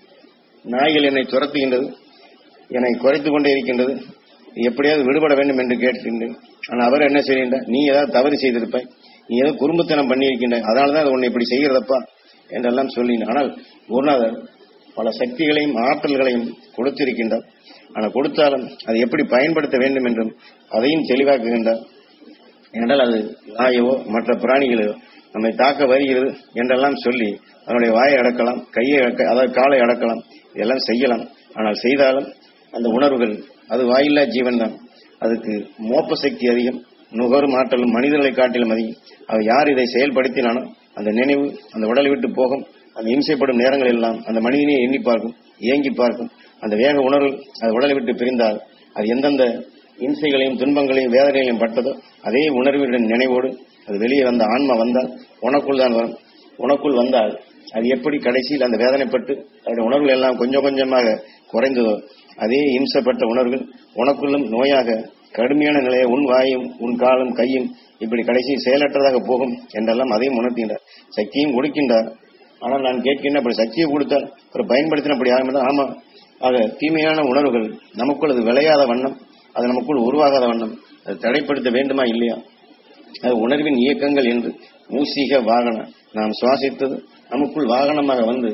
நாய்கள் என்னை துரத்துகின்றது என்னை குறைத்து கொண்டே இருக்கின்றது எப்படியாவது விடுபட வேண்டும் என்று கேட்கின்றேன் ஆனால் அவர் என்ன செய்கின்றார் நீ ஏதாவது தவறு செய்திருப்பாய் நீ ஏதோ குறும்புத்தனம் பண்ணியிருக்கின்றாய் அதனால தான் அது உன்னை இப்படி செய்கிறதப்பா என்றெல்லாம் சொல்லினார் ஆனால் குருநாதர் பல சக்திகளையும் ஆற்றல்களையும் கொடுத்திருக்கின்றார் ஆனால் கொடுத்தாலும் அதை எப்படி பயன்படுத்த வேண்டும் என்றும் அதையும் தெளிவாக்குகின்றார் என்றால் அது நாயவோ மற்ற பிராணிகளோ நம்மை தாக்க வருகிறது என்றெல்லாம் சொல்லி அதனுடைய வாயை அடக்கலாம் கையை அடக்க அதாவது காலை அடக்கலாம் இதெல்லாம் செய்யலாம் ஆனால் செய்தாலும் அந்த உணர்வுகள் அது வாயில்லா ஜீவன் தான் அதுக்கு மோப்ப சக்தி அதிகம் நுகரும் ஆற்றலும் மனிதர்களை காட்டிலும் அதிகம் அவர் யார் இதை செயல்படுத்தினாலும் அந்த நினைவு அந்த உடலை விட்டு போகும் அந்த இம்சைப்படும் நேரங்கள் எல்லாம் அந்த மனிதனையே எண்ணி பார்க்கும் ஏங்கி பார்க்கும் அந்த வேக உணர்வு அது உடலை விட்டு பிரிந்தால் அது எந்தெந்த இம்சைகளையும் துன்பங்களையும் வேதனைகளையும் பட்டதோ அதே உணர்வுடன் நினைவோடு அது வெளியே வந்த ஆன்மா வந்தால் உனக்குள் தான் வரும் உனக்குள் வந்தால் அது எப்படி கடைசியில் அந்த வேதனைப்பட்டு அதனுடைய உணர்வுகள் எல்லாம் கொஞ்சம் கொஞ்சமாக குறைந்ததோ அதே இம்சப்பட்ட உணர்வுகள் உனக்குள்ளும் நோயாக கடுமையான நிலையை உன் வாயும் உன் காலும் கையும் இப்படி கடைசி செயலற்றதாக போகும் என்றெல்லாம் அதையும் உணர்த்துகின்றார் சக்தியும் கொடுக்கின்றார் ஆனால் நான் கேட்கின்ற அப்படி சக்தியை கொடுத்தால் ஒரு பயன்படுத்தின அப்படி ஆகும் ஆமா ஆக தீமையான உணர்வுகள் நமக்குள் அது விளையாத வண்ணம் அது நமக்குள் உருவாகாத வண்ணம் அது தடைப்படுத்த வேண்டுமா இல்லையா அது உணர்வின் இயக்கங்கள் என்று மூசிக வாகனம் நாம் சுவாசித்தது நமக்குள் வாகனமாக வந்து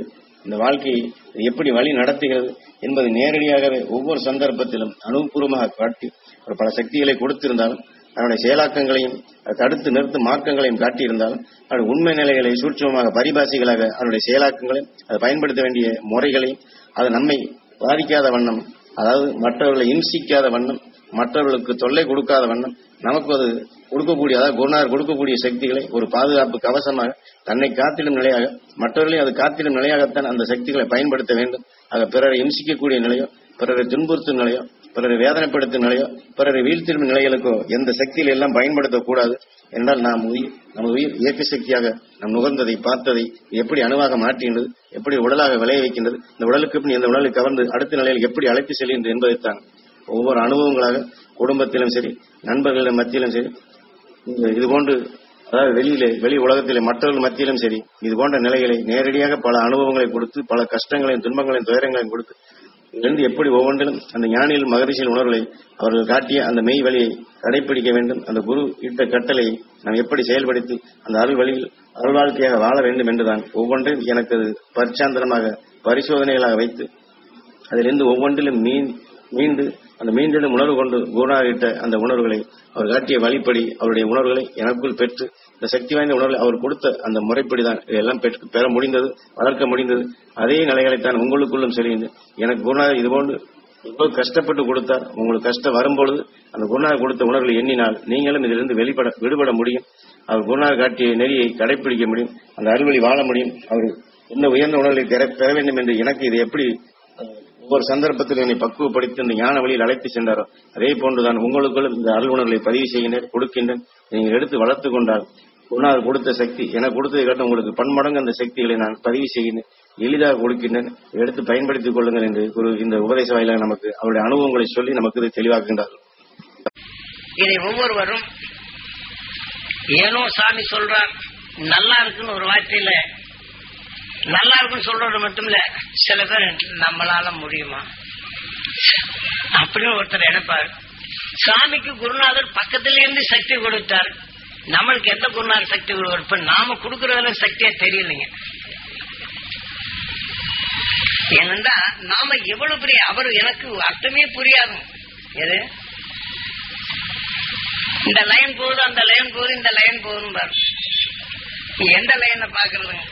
இந்த வாழ்க்கையை எப்படி வழி நடத்துகிறது என்பதை நேரடியாகவே ஒவ்வொரு சந்தர்ப்பத்திலும் அனுபவபூர்வமாக காட்டி ஒரு பல சக்திகளை கொடுத்திருந்தாலும் அவருடைய செயலாக்கங்களையும் தடுத்து நிறுத்தும் மார்க்கங்களையும் காட்டியிருந்தாலும் அவருடைய உண்மை நிலைகளை சூட்சமமாக பரிபாசிகளாக அவருடைய செயலாக்கங்களையும் அதை பயன்படுத்த வேண்டிய முறைகளையும் அது நம்மை பாதிக்காத வண்ணம் அதாவது மற்றவர்களை இம்சிக்காத வண்ணம் மற்றவர்களுக்கு தொல்லை கொடுக்காத வண்ணம் நமக்கு அது கொடுக்கக்கூடிய அதாவது குருநாதர் கொடுக்கக்கூடிய சக்திகளை ஒரு பாதுகாப்பு கவசமாக தன்னை காத்திடும் நிலையாக மற்றவர்களையும் அது காத்திடும் நிலையாகத்தான் அந்த சக்திகளை பயன்படுத்த வேண்டும் ஆக பிறரை இம்சிக்கக்கூடிய நிலையோ பிறரை துன்புறுத்தும் நிலையோ பிறரை வேதனைப்படுத்தும் நிலையோ பிறரை வீழ்த்திடும் நிலைகளுக்கோ எந்த சக்தியில எல்லாம் பயன்படுத்தக்கூடாது என்றால் நாம் உயிர் நமது உயிர் இயக்க சக்தியாக நாம் நுகர்ந்ததை பார்த்ததை எப்படி அணுவாக மாற்றுகின்றது எப்படி உடலாக விளைய வைக்கின்றது இந்த உடலுக்கு பின் இந்த உடலை கவர்ந்து அடுத்த நிலையில் எப்படி அழைத்து செல்கின்றது என்பதைத்தான் ஒவ்வொரு அனுபவங்களாக குடும்பத்திலும் சரி நண்பர்களின் மத்தியிலும் சரி இந்த இது போன்று அதாவது வெளியிலே வெளி உலகத்திலே மற்றவர்கள் மத்தியிலும் சரி இது போன்ற நிலைகளை நேரடியாக பல அனுபவங்களை கொடுத்து பல கஷ்டங்களையும் துன்பங்களையும் துயரங்களையும் கொடுத்து இதிலிருந்து எப்படி ஒவ்வொன்றிலும் அந்த ஞானிகள் மகரிஷியின் உணர்வுகளை அவர்கள் காட்டிய அந்த மெய் வழியை கடைபிடிக்க வேண்டும் அந்த குரு இட்ட கட்டளையை நாம் எப்படி செயல்படுத்தி அந்த அருள் வழியில் அருள் வாழ்க்கையாக வாழ வேண்டும் என்றுதான் ஒவ்வொன்றையும் எனக்கு அது பரிச்சாந்தனமாக பரிசோதனைகளாக வைத்து அதிலிருந்து ஒவ்வொன்றிலும் மீன் மீண்டு அந்த மீண்டிலும் உணர்வு கொண்டு குருநாகிட்ட அந்த உணர்வுகளை அவர் காட்டிய வழிப்படி அவருடைய உணர்வுகளை எனக்குள் பெற்று இந்த சக்தி வாய்ந்த உணர்வுகளை அவர் கொடுத்த அந்த முறைப்படிதான் இதெல்லாம் பெற்று பெற முடிந்தது வளர்க்க முடிந்தது அதே நிலைகளைத்தான் உங்களுக்குள்ளும் செல்கின்ற எனக்கு குருநாதர் இதுபோன்று எவ்வளவு கஷ்டப்பட்டு கொடுத்தார் உங்களுக்கு கஷ்டம் வரும்பொழுது அந்த குருநாதர் கொடுத்த உணர்வுகளை எண்ணினால் நீங்களும் இதிலிருந்து வெளிப்பட விடுபட முடியும் அவர் குருநாதர் காட்டிய நெறியை கடைபிடிக்க முடியும் அந்த அறுவழி வாழ முடியும் அவர் என்ன உயர்ந்த உணர்வுகளை பெற- பெற வேண்டும் என்று எனக்கு இது எப்படி அஹ், ஒவ்வொரு சந்தர்ப்பத்தில் என்னை பக்குவப்படுத்தி இந்த ஞான வழியில் அழைத்து சென்றாரோ அதே போன்றுதான் உங்களுக்குள்ளும் இந்த அருள் உணர்வுகளை பதிவு செய்கின்றேன் கொடுக்கின்றேன் நீங்கள் எடுத்து வளர்த்துக் கொண்டால் குருநாதர் கொடுத்த சக்தி எனக்கு கொடுத்ததை காட்ட உங்களுக்கு பன்மடங்கு அந்த சக்திகளை நான் பதிவு செய்கின்றேன் எளிதாக கொடுக்கின்றேன் எடுத்து பயன்படுத்திக் கொள்ளுங்கள் என்று குரு இந்த உபதேச வாயிலாக நமக்கு அவருடைய அனுபவங்களை சொல்லி நமக்கு இதை தெளிவாக்குகின்றார்கள் இதை ஒவ்வொருவரும் ஏனோ சாமி சொல்றார் நல்லா இருக்குன்னு ஒரு வார்த்தையில நல்லா இருக்குன்னு சொல்றது மட்டும் இல்ல சில பேர் நம்மளால முடியுமா அப்படின்னு ஒருத்தர் எடுப்பார் சாமிக்கு குருநாதர் பக்கத்துல இருந்து சக்தி கொடுத்தார் நம்மளுக்கு எந்த குருநாதர் சக்தி கொடுப்பார் இப்ப நாம கொடுக்கறதுல சக்தியா தெரியலைங்க ஏனென்றா நாம எவ்வளவு பெரிய அவர் எனக்கு அர்த்தமே புரியாது எது இந்த லைன் போகுது அந்த லைன் போகுது இந்த லைன் போகுதுன்னு பாரு நீ எந்த லைனை பாக்குறதுங்க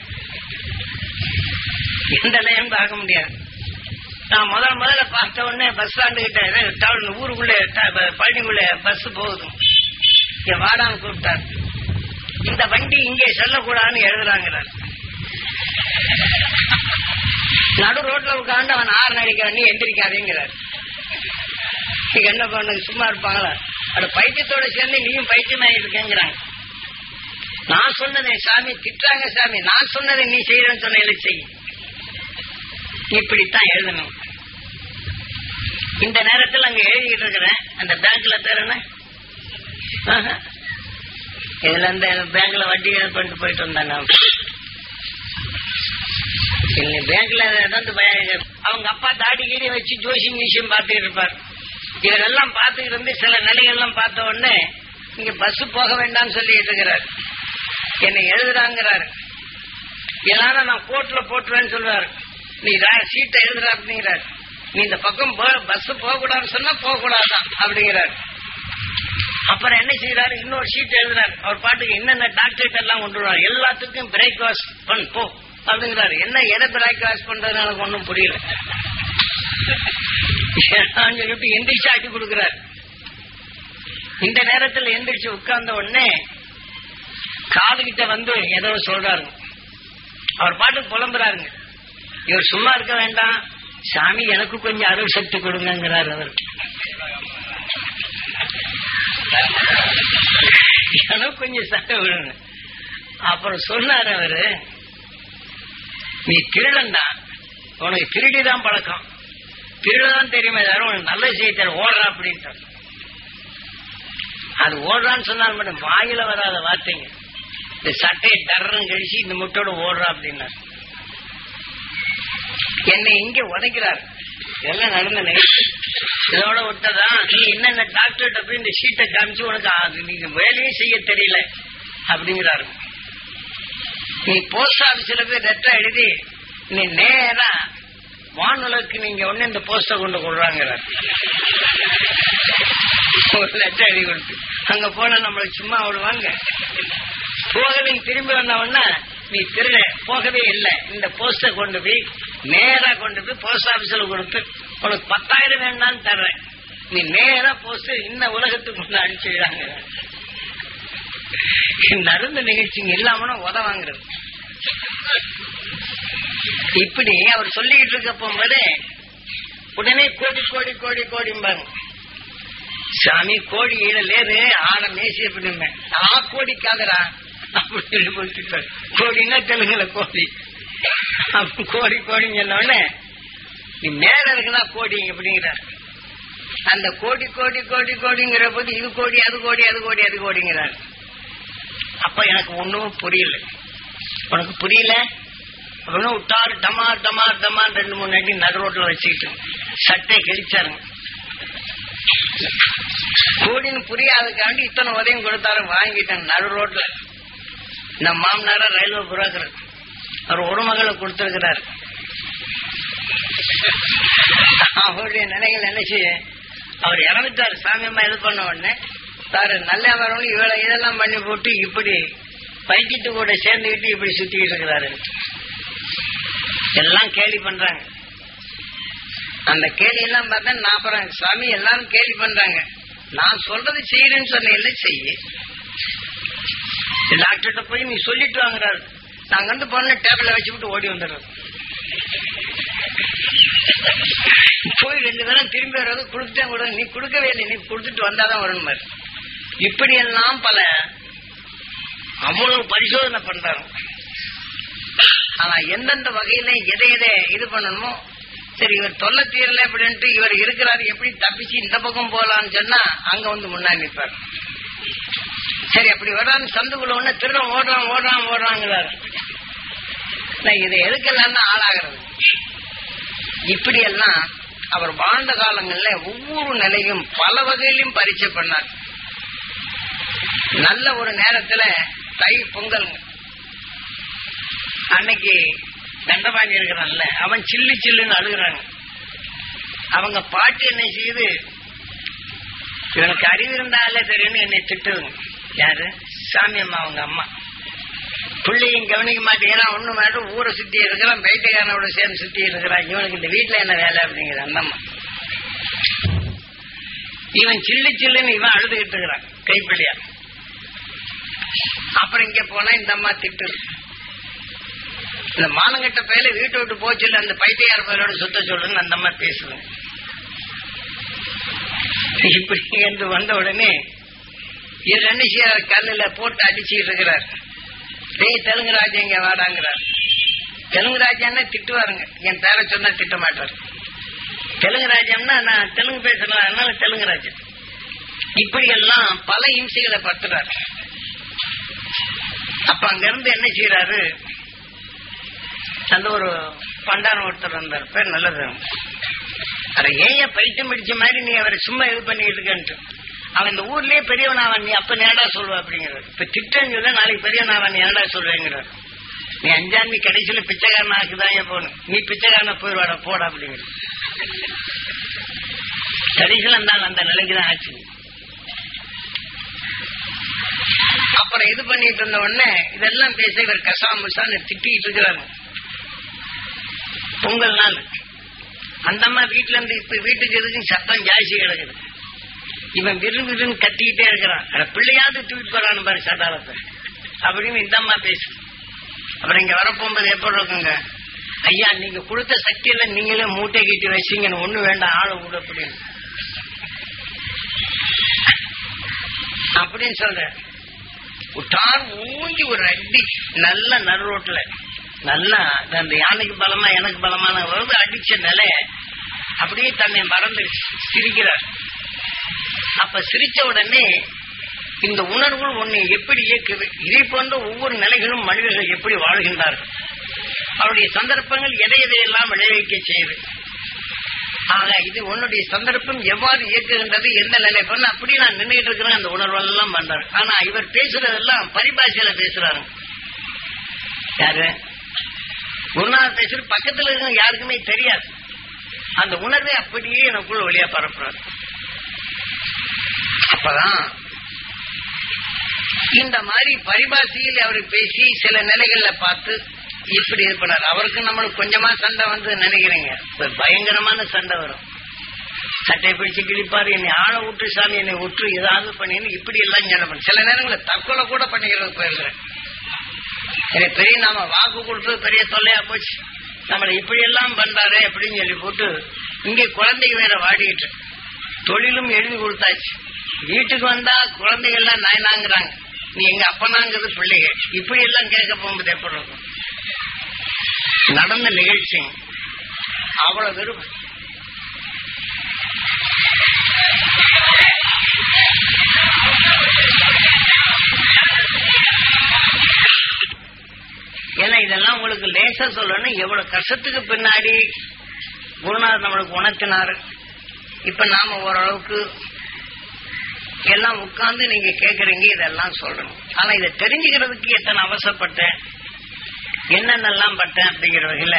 எந்த லைன் பார்க்க முடியாது நான் முதல் முதல்ல பார்த்த உடனே பஸ் ஸ்டாண்டு கிட்ட இது டவுன் ஊருக்குள்ளே ட- ப- பழனிக்குள்ளே பஸ் போகுது இங்க வாடான்னு கூப்பிட்டார் இந்த வண்டி இங்கே செல்லக்கூடாதுன்னு எழுதுறாங்கிறார் நடு ரோட்ல உட்காந்து அவன் ஆறு நடிக்கிறான் நீ எந்திரிக்காதேங்கிறார் நீங்க என்ன பண்ணு சும்மா இருப்பாங்களா அது பைத்தியத்தோட சேர்ந்து நீயும் பைத்தியமாயிட்டு இருக்கேங்கிறாங்க நான் சொன்னதை சாமி திட்டுறாங்க சாமி நான் சொன்னதை நீ செய்யறேன்னு சொன்ன செய் இப்படித்தான் எழுதணும் இந்த நேரத்தில் அங்க எழுதிட்டு இருக்கிறேன் அந்த பேங்க்ல பேர் என்ன ஆஹா. இதுல இந்த பேங்க்ல வட்டி பண்ணிட்டு போயிட்டு வந்தாங்க இல்ல பேங்க்ல வந்து பய- அவங்க அப்பா தாடி கீடி வச்சு ஜோசி மியூசியம் பார்த்துக்கிட்டு இருப்பார் இதெல்லாம் பார்த்துக்கிட்டு இருந்து சில நிலைகள்லாம் பார்த்த உடனே இங்க பஸ் போக வேண்டாம்னு சொல்லிட்டு இருக்கிறார் என்னை எழுதுறாங்கிறாரு இதனால நான் கோர்ட்ல போட்டுருவேன்னு சொல்றாரு நீ சீட்டை எழுதுற அப்படிங்கிறார் நீ இந்த பக்கம் பஸ் போக கூடாதுன்னு சொன்னா போக கூடாதான் அப்படிங்கிறார் அப்புறம் என்ன செய்யறாரு இன்னொரு சீட் எழுதுறாரு அவர் பாட்டுக்கு என்னென்ன டாக்டரேட் எல்லாம் கொண்டு வருவார் எல்லாத்துக்கும் பிரேக் வாஷ் பண் போ அப்படிங்கிறாரு என்ன எதை பிரேக் வாஷ் பண்றது எனக்கு ஒன்றும் புரியல நான் சொல்லிட்டு எந்திரிச்சு ஆட்டி கொடுக்கிறார் இந்த நேரத்தில் எந்திரிச்சு உட்கார்ந்த உடனே காது கிட்ட வந்து ஏதோ சொல்றாரு அவர் பாட்டுக்கு புலம்புறாருங்க இவர் சும்மா இருக்க வேண்டாம் சாமி எனக்கு கொஞ்சம் அருள் சக்தி கொடுங்கிறார் அவர் எனக்கு கொஞ்சம் சட்டை விடுங்க அப்புறம் சொன்னார் அவரு நீ திருடன் தான் உனக்கு திருடிதான் பழக்கம் திருடதான் தெரியுமே தவிர உனக்கு நல்ல செய்தி தர ஓடுறா அப்படின்ட்டு அது ஓடுறான்னு சொன்னால் மட்டும் வாயில வராத வார்த்தைங்க இந்த சட்டையை டர்றன்னு கழிச்சு இந்த முட்டோட ஓடுறா அப்படின்னார் என்னை இங்க உதைக்கிறார் இதெல்லாம் நடந்த நிகழ்ச்சி இதோட விட்டதா நீ என்னென்ன டாக்டர் போய் இந்த சீட்டை காமிச்சு உனக்கு அது நீங்க வேலையே செய்ய தெரியல அப்படிங்கிறாரு நீ போஸ்ட் ஆபீஸ்ல போய் லெட்டர் எழுதி நீ நேரா வானுலக்கு நீங்க ஒண்ணு இந்த போஸ்டர் கொண்டு கொடுறாங்கிறார் ஒரு லட்சம் அடி கொடுத்து அங்க போனா நம்மளுக்கு சும்மா விடுவாங்க போகவே திரும்பி வந்தவொன்னா நீ திருட போகவே இல்லை இந்த போஸ்டர் கொண்டு போய் நேரா கொண்டு போய் போஸ்ட் ஆபீஸ்ல கொடுத்து உனக்கு பத்தாயிரம் வேணாலும் தர்றேன் நீ நேரா போஸ்ட் இந்த உலகத்துக்கு கொண்டு அனுப்பிச்சுடாங்க இந்த அருந்த நிகழ்ச்சிங்க இல்லாமனா உதவாங்கிறது இப்படி அவர் சொல்லிக்கிட்டு இருக்க போகும்போது உடனே கோடி கோடி கோடி கோடிம்பாங்க சாமி கோடி ஈட லேது ஆன மேசி அப்படின்னு ஆ கோடிக்காதரா அப்படின்னு கொடுத்துட்டாரு கோடின்னா தெலுங்குல கோடி அப்ப கோடி கோடின்னு சொன்னோடனே நீ மேல இருக்குதா கோடி அப்படிங்கிறார் அந்த கோடி கோடி கோடி கோடிங்கிற போது இது கோடி அது கோடி அது கோடி அது கோடிங்கிறார் அப்ப எனக்கு ஒண்ணும் புரியல உனக்கு புரியல அப்படின்னு விட்டாரு டமார் டமார் டமார் ரெண்டு மூணு அடி நடு ரோட்ல வச்சுக்கிட்டு சட்டை கிழிச்சாருங்க கோடின்னு புரியாதுக்காண்டி இத்தனை உதயம் கொடுத்தாரு வாங்கிட்டேன் நடு ரோட்ல இந்த மாமனார ரயில்வே புரோக்கர் அவர் ஒரு மகளை கொடுத்திருக்கிறார் அவருடைய நினைகள் நினைச்சு அவர் இறந்துட்டாரு சாமி அம்மா இது பண்ண உடனே சார் நல்ல வரவங்க இவ்வளவு இதெல்லாம் பண்ணி போட்டு இப்படி பைக்கிட்டு கூட சேர்ந்துக்கிட்டு இப்படி சுத்திக்கிட்டு இருக்கிறாரு எல்லாம் கேலி பண்றாங்க அந்த கேலி எல்லாம் பார்த்தா நான் அப்புறம் சாமி எல்லாரும் கேலி பண்றாங்க நான் சொல்றது செய்யறேன்னு சொன்ன செய்ய டாக்டர்கிட்ட போய் நீ சொல்லிட்டு வாங்குறாரு நாங்க வந்து பொண்ணு டேபிள்ல வச்சு விட்டு ஓடி வந்துடுறோம் போய் ரெண்டு பேரும் திரும்பி வர்றது கொடுத்துட்டேன் கூட நீ கொடுக்கவே இல்லை நீ கொடுத்துட்டு வந்தாதான் வரணும் மாதிரி இப்படி எல்லாம் பல அவ்வளவு பரிசோதனை பண்றாங்க ஆனா எந்தெந்த வகையில எதை எதை இது பண்ணணுமோ சரி இவர் தொல்லை தீரல அப்படின்ட்டு இவர் இருக்கிறாரு எப்படி தப்பிச்சு இந்த பக்கம் போலான்னு சொன்னா அங்க வந்து முன்னாடி நிற்பார் சரி அப்படி வரான்னு சந்துக்குள்ள ஒண்ணு திருடம் ஓடுறான் ஓடுறான் ஓடுறாங்கிறாரு நான் இதை எதுக்கெல்லாம் ஆளாகிறது இப்படி எல்லாம் அவர் வாழ்ந்த காலங்கள்ல ஒவ்வொரு நிலையும் பல வகையிலும் பரீட்சை பண்ணார் நல்ல ஒரு நேரத்துல தை பொங்கல் அன்னைக்கு தண்டபாணி இருக்கிறான்ல அவன் சில்லு சில்லுன்னு அழுகுறாங்க அவங்க பாட்டு என்ன செய்யுது இவனுக்கு அறிவு இருந்தாலே தெரியும்னு என்னை திட்டுதுங்க யாரு சாமி அம்மா அவங்க அம்மா பிள்ளையும் கவனிக்க மாட்டேங்கிறா ஒண்ணு மாட்டும் ஊரை சுத்தி இருக்கிறான் பைத்தியக்காரனோட சேர்ந்து சுத்தி இருக்கிறான் இவனுக்கு இந்த வீட்டுல என்ன வேலை அப்படிங்கிற அந்த அம்மா இவன் சில்லு சில்லுன்னு இவன் அழுதுகிட்டு இருக்கிறான் கைப்பிள்ளையா அப்புறம் இங்க போனா இந்த அம்மா திட்டுது இந்த மானங்கட்ட பயில வீட்டை விட்டு போச்சு இல்ல அந்த பைத்தியார் பயிலோட சுத்த சொல்றேன்னு அந்த அம்மா பேசுது இப்படி என்று வந்த உடனே இது என்ன செய்யறாரு கல்லுல போட்டு அடிச்சுட்டு இருக்கிறார் டேய் தெலுங்கு ராஜா இங்க வாடாங்கிறார் தெலுங்கு ராஜான்னா திட்டுவாருங்க என் பேரை சொன்னா திட்ட மாட்டார் தெலுங்கு ராஜான்னா நான் தெலுங்கு பேசுறேன் அதனால தெலுங்கு ராஜா இப்படி எல்லாம் பல இம்சைகளை பத்துறாரு அப்ப அங்க இருந்து என்ன செய்யறாரு அந்த ஒரு பண்டாரம் ஒருத்தர் வந்தார் பேர் நல்லது அட ஏன் பைத்தியம் பிடிச்ச மாதிரி நீ அவரை சும்மா இது பண்ணிட்டு இருக்கன்ட்டு அவன் இந்த ஊர்லயே பெரியவனாவன் நீ அப்ப நேடா சொல்லுவ அப்படிங்கிறார் இப்ப திட்டம் சொல்ல நாளைக்கு பெரியவனாவன் நீ ஏடா சொல்றேங்கிறார் நீ அஞ்சாம் நீ கடைசியில பிச்சைக்காரன் ஆக்குதான் போகணும் நீ பிச்சைக்காரன போயிடுவாட போடா அப்படிங்கிற கடைசியில இருந்தாலும் அந்த நிலைக்கு தான் ஆச்சு அப்புறம் இது பண்ணிட்டு இருந்த உடனே இதெல்லாம் பேச இவர் கசாமுசான்னு திட்டிட்டு இருக்கிறாரு பொங்கல் நாள் அந்த அம்மா வீட்டுல இருந்து இப்ப வீட்டுக்கு எதுக்கும் சத்தம் ஜாஸ்தி கிடக்குது இவன் விரு விருன்னு கத்திக்கிட்டே இருக்கிறான் அட பிள்ளையாவது தூக்கிட்டு போறான்னு பாரு சட்டாளத்தை அப்படின்னு இந்த அம்மா பேசு அப்புறம் இங்க வரப்போகும்போது எப்படி இருக்குங்க ஐயா நீங்க கொடுத்த சக்தியில நீங்களே மூட்டை கட்டி வச்சீங்கன்னு ஒண்ணு வேண்டாம் ஆளை விடு அப்படின்னு அப்படின்னு சொல்ற விட்டார் ஊங்கி ஒரு அடி நல்ல நடு ரோட்ல நல்லா அந்த யானைக்கு பலமா எனக்கு பலமான வருது அடிச்ச நிலை அப்படியே தன்னை மறந்து சிரிக்கிறார் அப்ப சிரிச்ச உடனே இந்த உணர்வுகள் உன்னை எப்படி இயக்குது இதை போன்ற ஒவ்வொரு நிலைகளும் மனிதர்கள் எப்படி வாழ்கின்றார்கள் அவருடைய சந்தர்ப்பங்கள் எதை எதையெல்லாம் விளைவிக்க செய்யுது ஆக இது உன்னுடைய சந்தர்ப்பம் எவ்வாறு இயக்குகின்றது எந்த நிலை பண்ண அப்படி நான் நின்றுட்டு இருக்கிறேன் அந்த உணர்வெல்லாம் பண்றாரு ஆனா இவர் பேசுறதெல்லாம் பரிபாஷையில பேசுறாரு யாரு குருநாதத்தை சொல்லி பக்கத்துல இருக்க யாருக்குமே தெரியாது அந்த உணர்வை அப்படியே எனக்குள்ள வழியா பரப்புறாரு அப்பதான் இந்த மாதிரி பரிபாஷையில் அவர் பேசி சில நிலைகள்ல பார்த்து இப்படி இது பண்ணாரு அவருக்கு நம்மளுக்கு கொஞ்சமா சண்டை வந்து நினைக்கிறீங்க ஒரு பயங்கரமான சண்டை வரும் சட்டை பிடிச்சு கிழிப்பாரு என்னை ஆள விட்டு சாமி என்னை விட்டு ஏதாவது பண்ணின்னு இப்படி எல்லாம் ஞானம் பண்ணு சில நேரங்களில் தற்கொலை கூட பண்ணிக்கிறது போயிருக்கிறேன் எனக்கு பெரிய நாம வாக்கு கொடுத்தது பெரிய தொல்லையா போச்சு நம்மளை இப்படி எல்லாம் பண்றாரு அப்படின்னு சொல்லி போட்டு இங்கே குழந்தைங்க வேற வாடிக்கிட்டு தொழிலும் எழுதி கொடுத்தாச்சு வீட்டுக்கு வந்தா குழந்தைகள் எல்லாம் நாயனாங்கிறாங்க நீ எங்க அப்பனாங்கிறது பிள்ளைங்க இப்படி எல்லாம் கேட்க போகும்போது எப்படி இருக்கும் நடந்த நிகழ்ச்சி அவ்வளவு விருப்பம் ஏன்னா இதெல்லாம் உங்களுக்கு லேசா சொல்லணும் எவ்வளவு கஷ்டத்துக்கு பின்னாடி குருநாதர் நம்மளுக்கு உணர்த்தினாரு இப்ப நாம ஓரளவுக்கு எல்லாம் உட்கார்ந்து நீங்க கேக்குறீங்க இதெல்லாம் சொல்லணும் ஆனா இதை தெரிஞ்சுக்கிறதுக்கு எத்தனை அவசரப்பட்டேன் என்னென்னலாம் பட்டேன் அப்படிங்கிற வகையில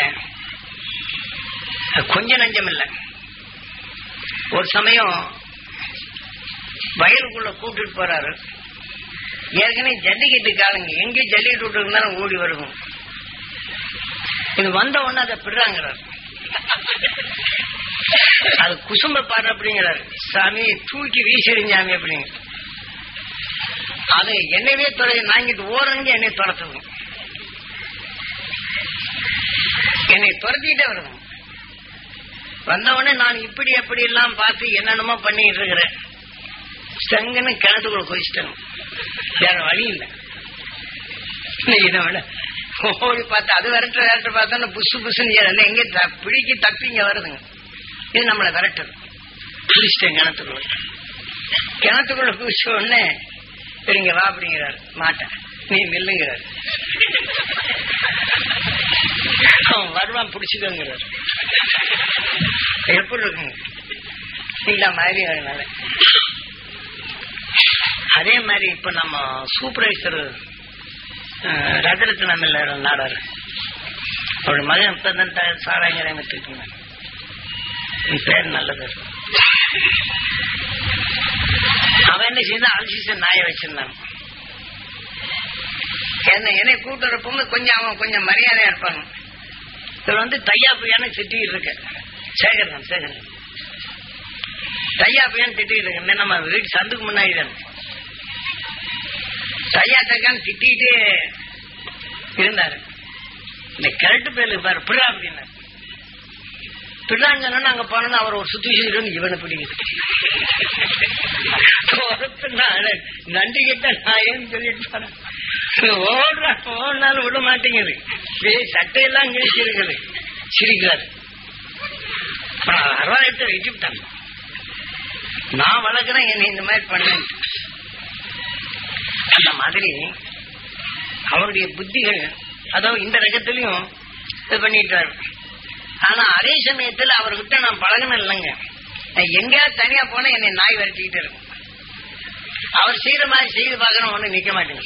கொஞ்ச நஞ்சம் இல்லை ஒரு சமயம் வயலுக்குள்ள கூட்டிட்டு போறாரு ஏற்கனவே ஜல்லிக்கட்டு காலங்க எங்க ஜல்லிக்கட்டு விட்டு இருந்தாலும் ஓடி வருவோம் இது வந்த உடனே அதை பிடுறாங்கிறார் அது குசும்ப பாரு அப்படிங்கிறாரு சாமி தூக்கி வீசிடுஞ்சாமி அப்படிங்க அது என்னவே துறை நாங்கிட்டு ஓரங்க என்னை துரத்துது என்னை துரத்திட்டே வருது வந்தவொடனே நான் இப்படி அப்படி எல்லாம் பார்த்து என்னென்னமோ பண்ணிட்டு இருக்கிறேன் செங்கன்னு கிணத்துக்குள்ள குதிச்சிட்டேன் வேற வழி இல்லை இதை விட ஓடி பார்த்து அது விரட்டு விரட்டு பார்த்தோன்னா புசு புசுன்னு ஏறல எங்க த- பிடிக்கி தப்பி இங்க வருதுங்க இது நம்மளை விரட்டுது குதிச்சிட்டேன் கிணத்துக்குள்ள கிணத்துக்குள்ள குதிச்ச உடனே சரிங்க வா அப்படிங்கிறாரு மாட்டேன் நீ நில்லுங்கிறாரு அவன் வருவான் பிடிச்சுக்கோங்கிறாரு எப்படி இருக்குங்க இந்த மாதிரி அதனால அதே மாதிரி இப்ப நம்ம சூப்பர்வைசர் ரத்னத்தினம் இல்ல நாடாரு அவரோட மகன் இப்பதான் த- சாராயங்க ரங்கத்துக்கு என் பேர் நல்லது அவன் என்ன செய்தா ஆல்சிசன் நாயை வச்சிருந்தான் என்ன என்னை கூட்டு வரப்போங்க கொஞ்சம் அவன் கொஞ்சம் மரியாதையா இருப்பாங்க இவர் வந்து தையா பையான்னு திட்டிக்கிட்டு இருக்க சேகரன் சேகரன் தையா பையன் திட்டிக்கிட்டு இருக்க நம்ம வீட்டு சந்துக்கு முன்னாடி தான் தையா தைக்கான்னு திட்டிகிட்டே இருந்தாரு இந்த கிழட்டு பேருக்கு பாரு பிறா அப்படின்னாரு பிள்ளாங்கன்னு அங்க போனோம்னா அவர் ஒரு சுத்தி சுத்தி இவனை பிடிக்குது ஒருத்தனால நன்றி கிட்ட நான் ஏன்னு சொல்லிட்டு போறேன் ஓடுறான் ஓடினாலும் விட மாட்டேங்குது ஏய், சட்டையெல்லாம் கிழிச்சு இருக்குது சிரிக்கிறாரு அப்புறம் அரவாயத்தை வச்சுட்டாங்க நான் வளர்க்குறேன் என்னை இந்த மாதிரி பண்ணேன் அந்த மாதிரி அவருடைய புத்திகள் அதாவது இந்த ரகத்திலையும் இது பண்ணிட்டாரு ஆனா அதே சமயத்துல அவர்கிட்ட நான் பழகின இல்லைங்க நான் எங்கேயாவது தனியா போனா என்னை நாய் விரட்டிக்கிட்டு இருக்கும் அவர் செய்யற மாதிரி செய்து பாக்குறோம் ஒண்ணு நிக்க மாட்டேங்குது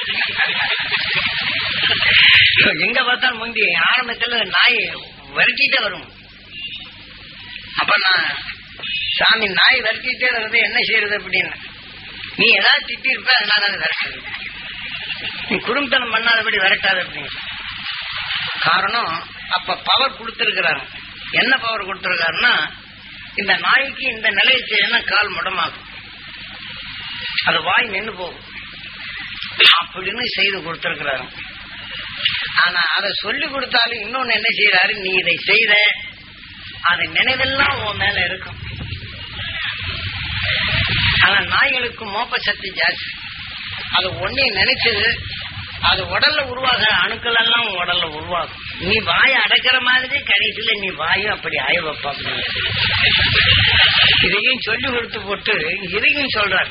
எங்க பார்த்தாலும் முந்தி ஆரம்பத்துல நாய் விரட்டிட்டே வரும் அப்ப நான் சாமி நாய் விரட்டிட்டே வருது என்ன செய்யறது அப்படின்னு நீ ஏதாவது திட்டி இருப்ப அதனால அது விரட்டுது நீ குடும்பத்தனம் பண்ணாதபடி விரட்டாது அப்படின்னு காரணம் அப்ப பவர் கொடுத்திருக்கிறாரு என்ன பவர் கொடுத்திருக்காருன்னா இந்த நாய்க்கு இந்த நிலையை செய்யணும் கால் முடமாகும் அது வாய் நின்று போகும் அப்படின்னு செய்து கொடுத்திருக்கிறாரு ஆனா அதை சொல்லி கொடுத்தாலும் இன்னொன்னு என்ன செய்யறாரு நீ இதை செய்த அது நினைவெல்லாம் உன் மேல இருக்கும் ஆனா நாய்களுக்கு மோப்ப சக்தி ஜாஸ்தி அது ஒன்னே நினைச்சது அது உடல்ல உருவாக அணுக்கள் எல்லாம் உன் உடல்ல உருவாகும் நீ வாயை அடக்கிற மாதிரி கடைசியில நீ வாயும் அப்படி ஆய வைப்பா அப்படின்னு. இதையும் சொல்லி கொடுத்து போட்டு இதையும் சொல்றாரு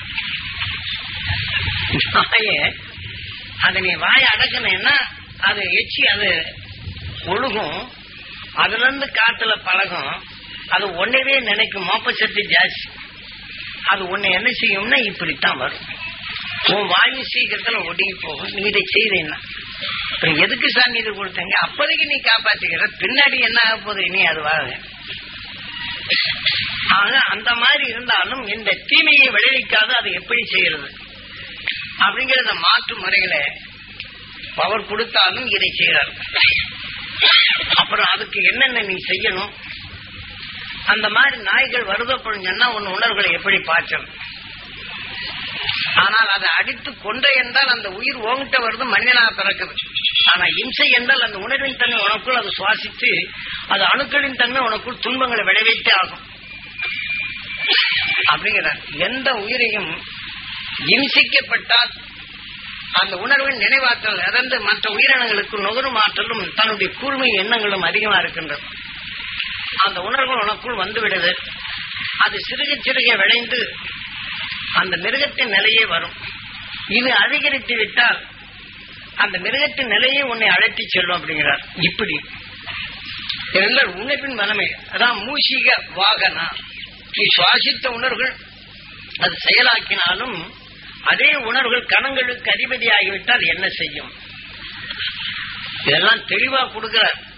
நாய அதை நீ வாயை அடக்கணும்னா அது எச்சி அது ஒழுகும் அதுல இருந்து காத்துல பழகும் அது ஒன்னவே நினைக்கும் மோப்ப சக்தி ஜாஸ்தி அது உன்னை என்ன செய்யும்னா இப்படித்தான் வரும் உன் வாயு சீக்கிரத்துல ஒடுங்கி போகும் நீ இதை செய்தேன்னா அப்புறம் எதுக்கு சாமி இது கொடுத்தீங்க அப்போதைக்கு நீ காப்பாத்திக்கிற பின்னாடி என்ன ஆக போகுது இனி அதுவாக ஆக அந்த மாதிரி இருந்தாலும் இந்த தீமையை விளைவிக்காது அதை எப்படி செய்யறது அப்படிங்கறத மாற்று முறையில பவர் கொடுத்தாலும் இதை செய்யறாரு அப்புறம் அதுக்கு என்னென்ன நீ செய்யணும் அந்த மாதிரி நாய்கள் வருதப்படும் சொன்னா உன் உணர்வுகளை எப்படி பாய்ச்சணும் ஆனால் அதை அடித்து கொன்ற என்றால் அந்த உயிர் ஓங்கிட்ட வருது மனிதனாக பிறக்குது ஆனா இம்சை என்றால் அந்த உணர்வின் தன்மை உனக்குள் அது சுவாசித்து அது அணுக்களின் தன்மை உனக்குள் துன்பங்களை விளைவித்தே ஆகும் அப்படிங்கிறார் எந்த உயிரையும் இம்சிக்கப்பட்டால் அந்த உணர்வின் நினைவாற்றல் இறந்து மற்ற உயிரினங்களுக்கு நுகரும் ஆற்றலும் தன்னுடைய கூர்மை எண்ணங்களும் அதிகமா இருக்கின்றது அந்த உணர்வு உனக்குள் வந்து விடுது அது சிறுக சிறுக விளைந்து அந்த மிருகத்தின் நிலையே வரும் இது அதிகரித்து விட்டால் அந்த மிருகத்தின் நிலையை உன்னை அழைத்து செல்லும் அப்படிங்கிறார் இப்படி இதெல்லாம் உணர்வின் மனமே அதான் மூஷிக வாகனா நீ சுவாசித்த உணர்வுகள் அது செயலாக்கினாலும் அதே உணர்வுகள் கணங்களுக்கு அதிபதியாகிவிட்டால் என்ன செய்யும் இதெல்லாம் தெளிவா கொடுக்கிறார்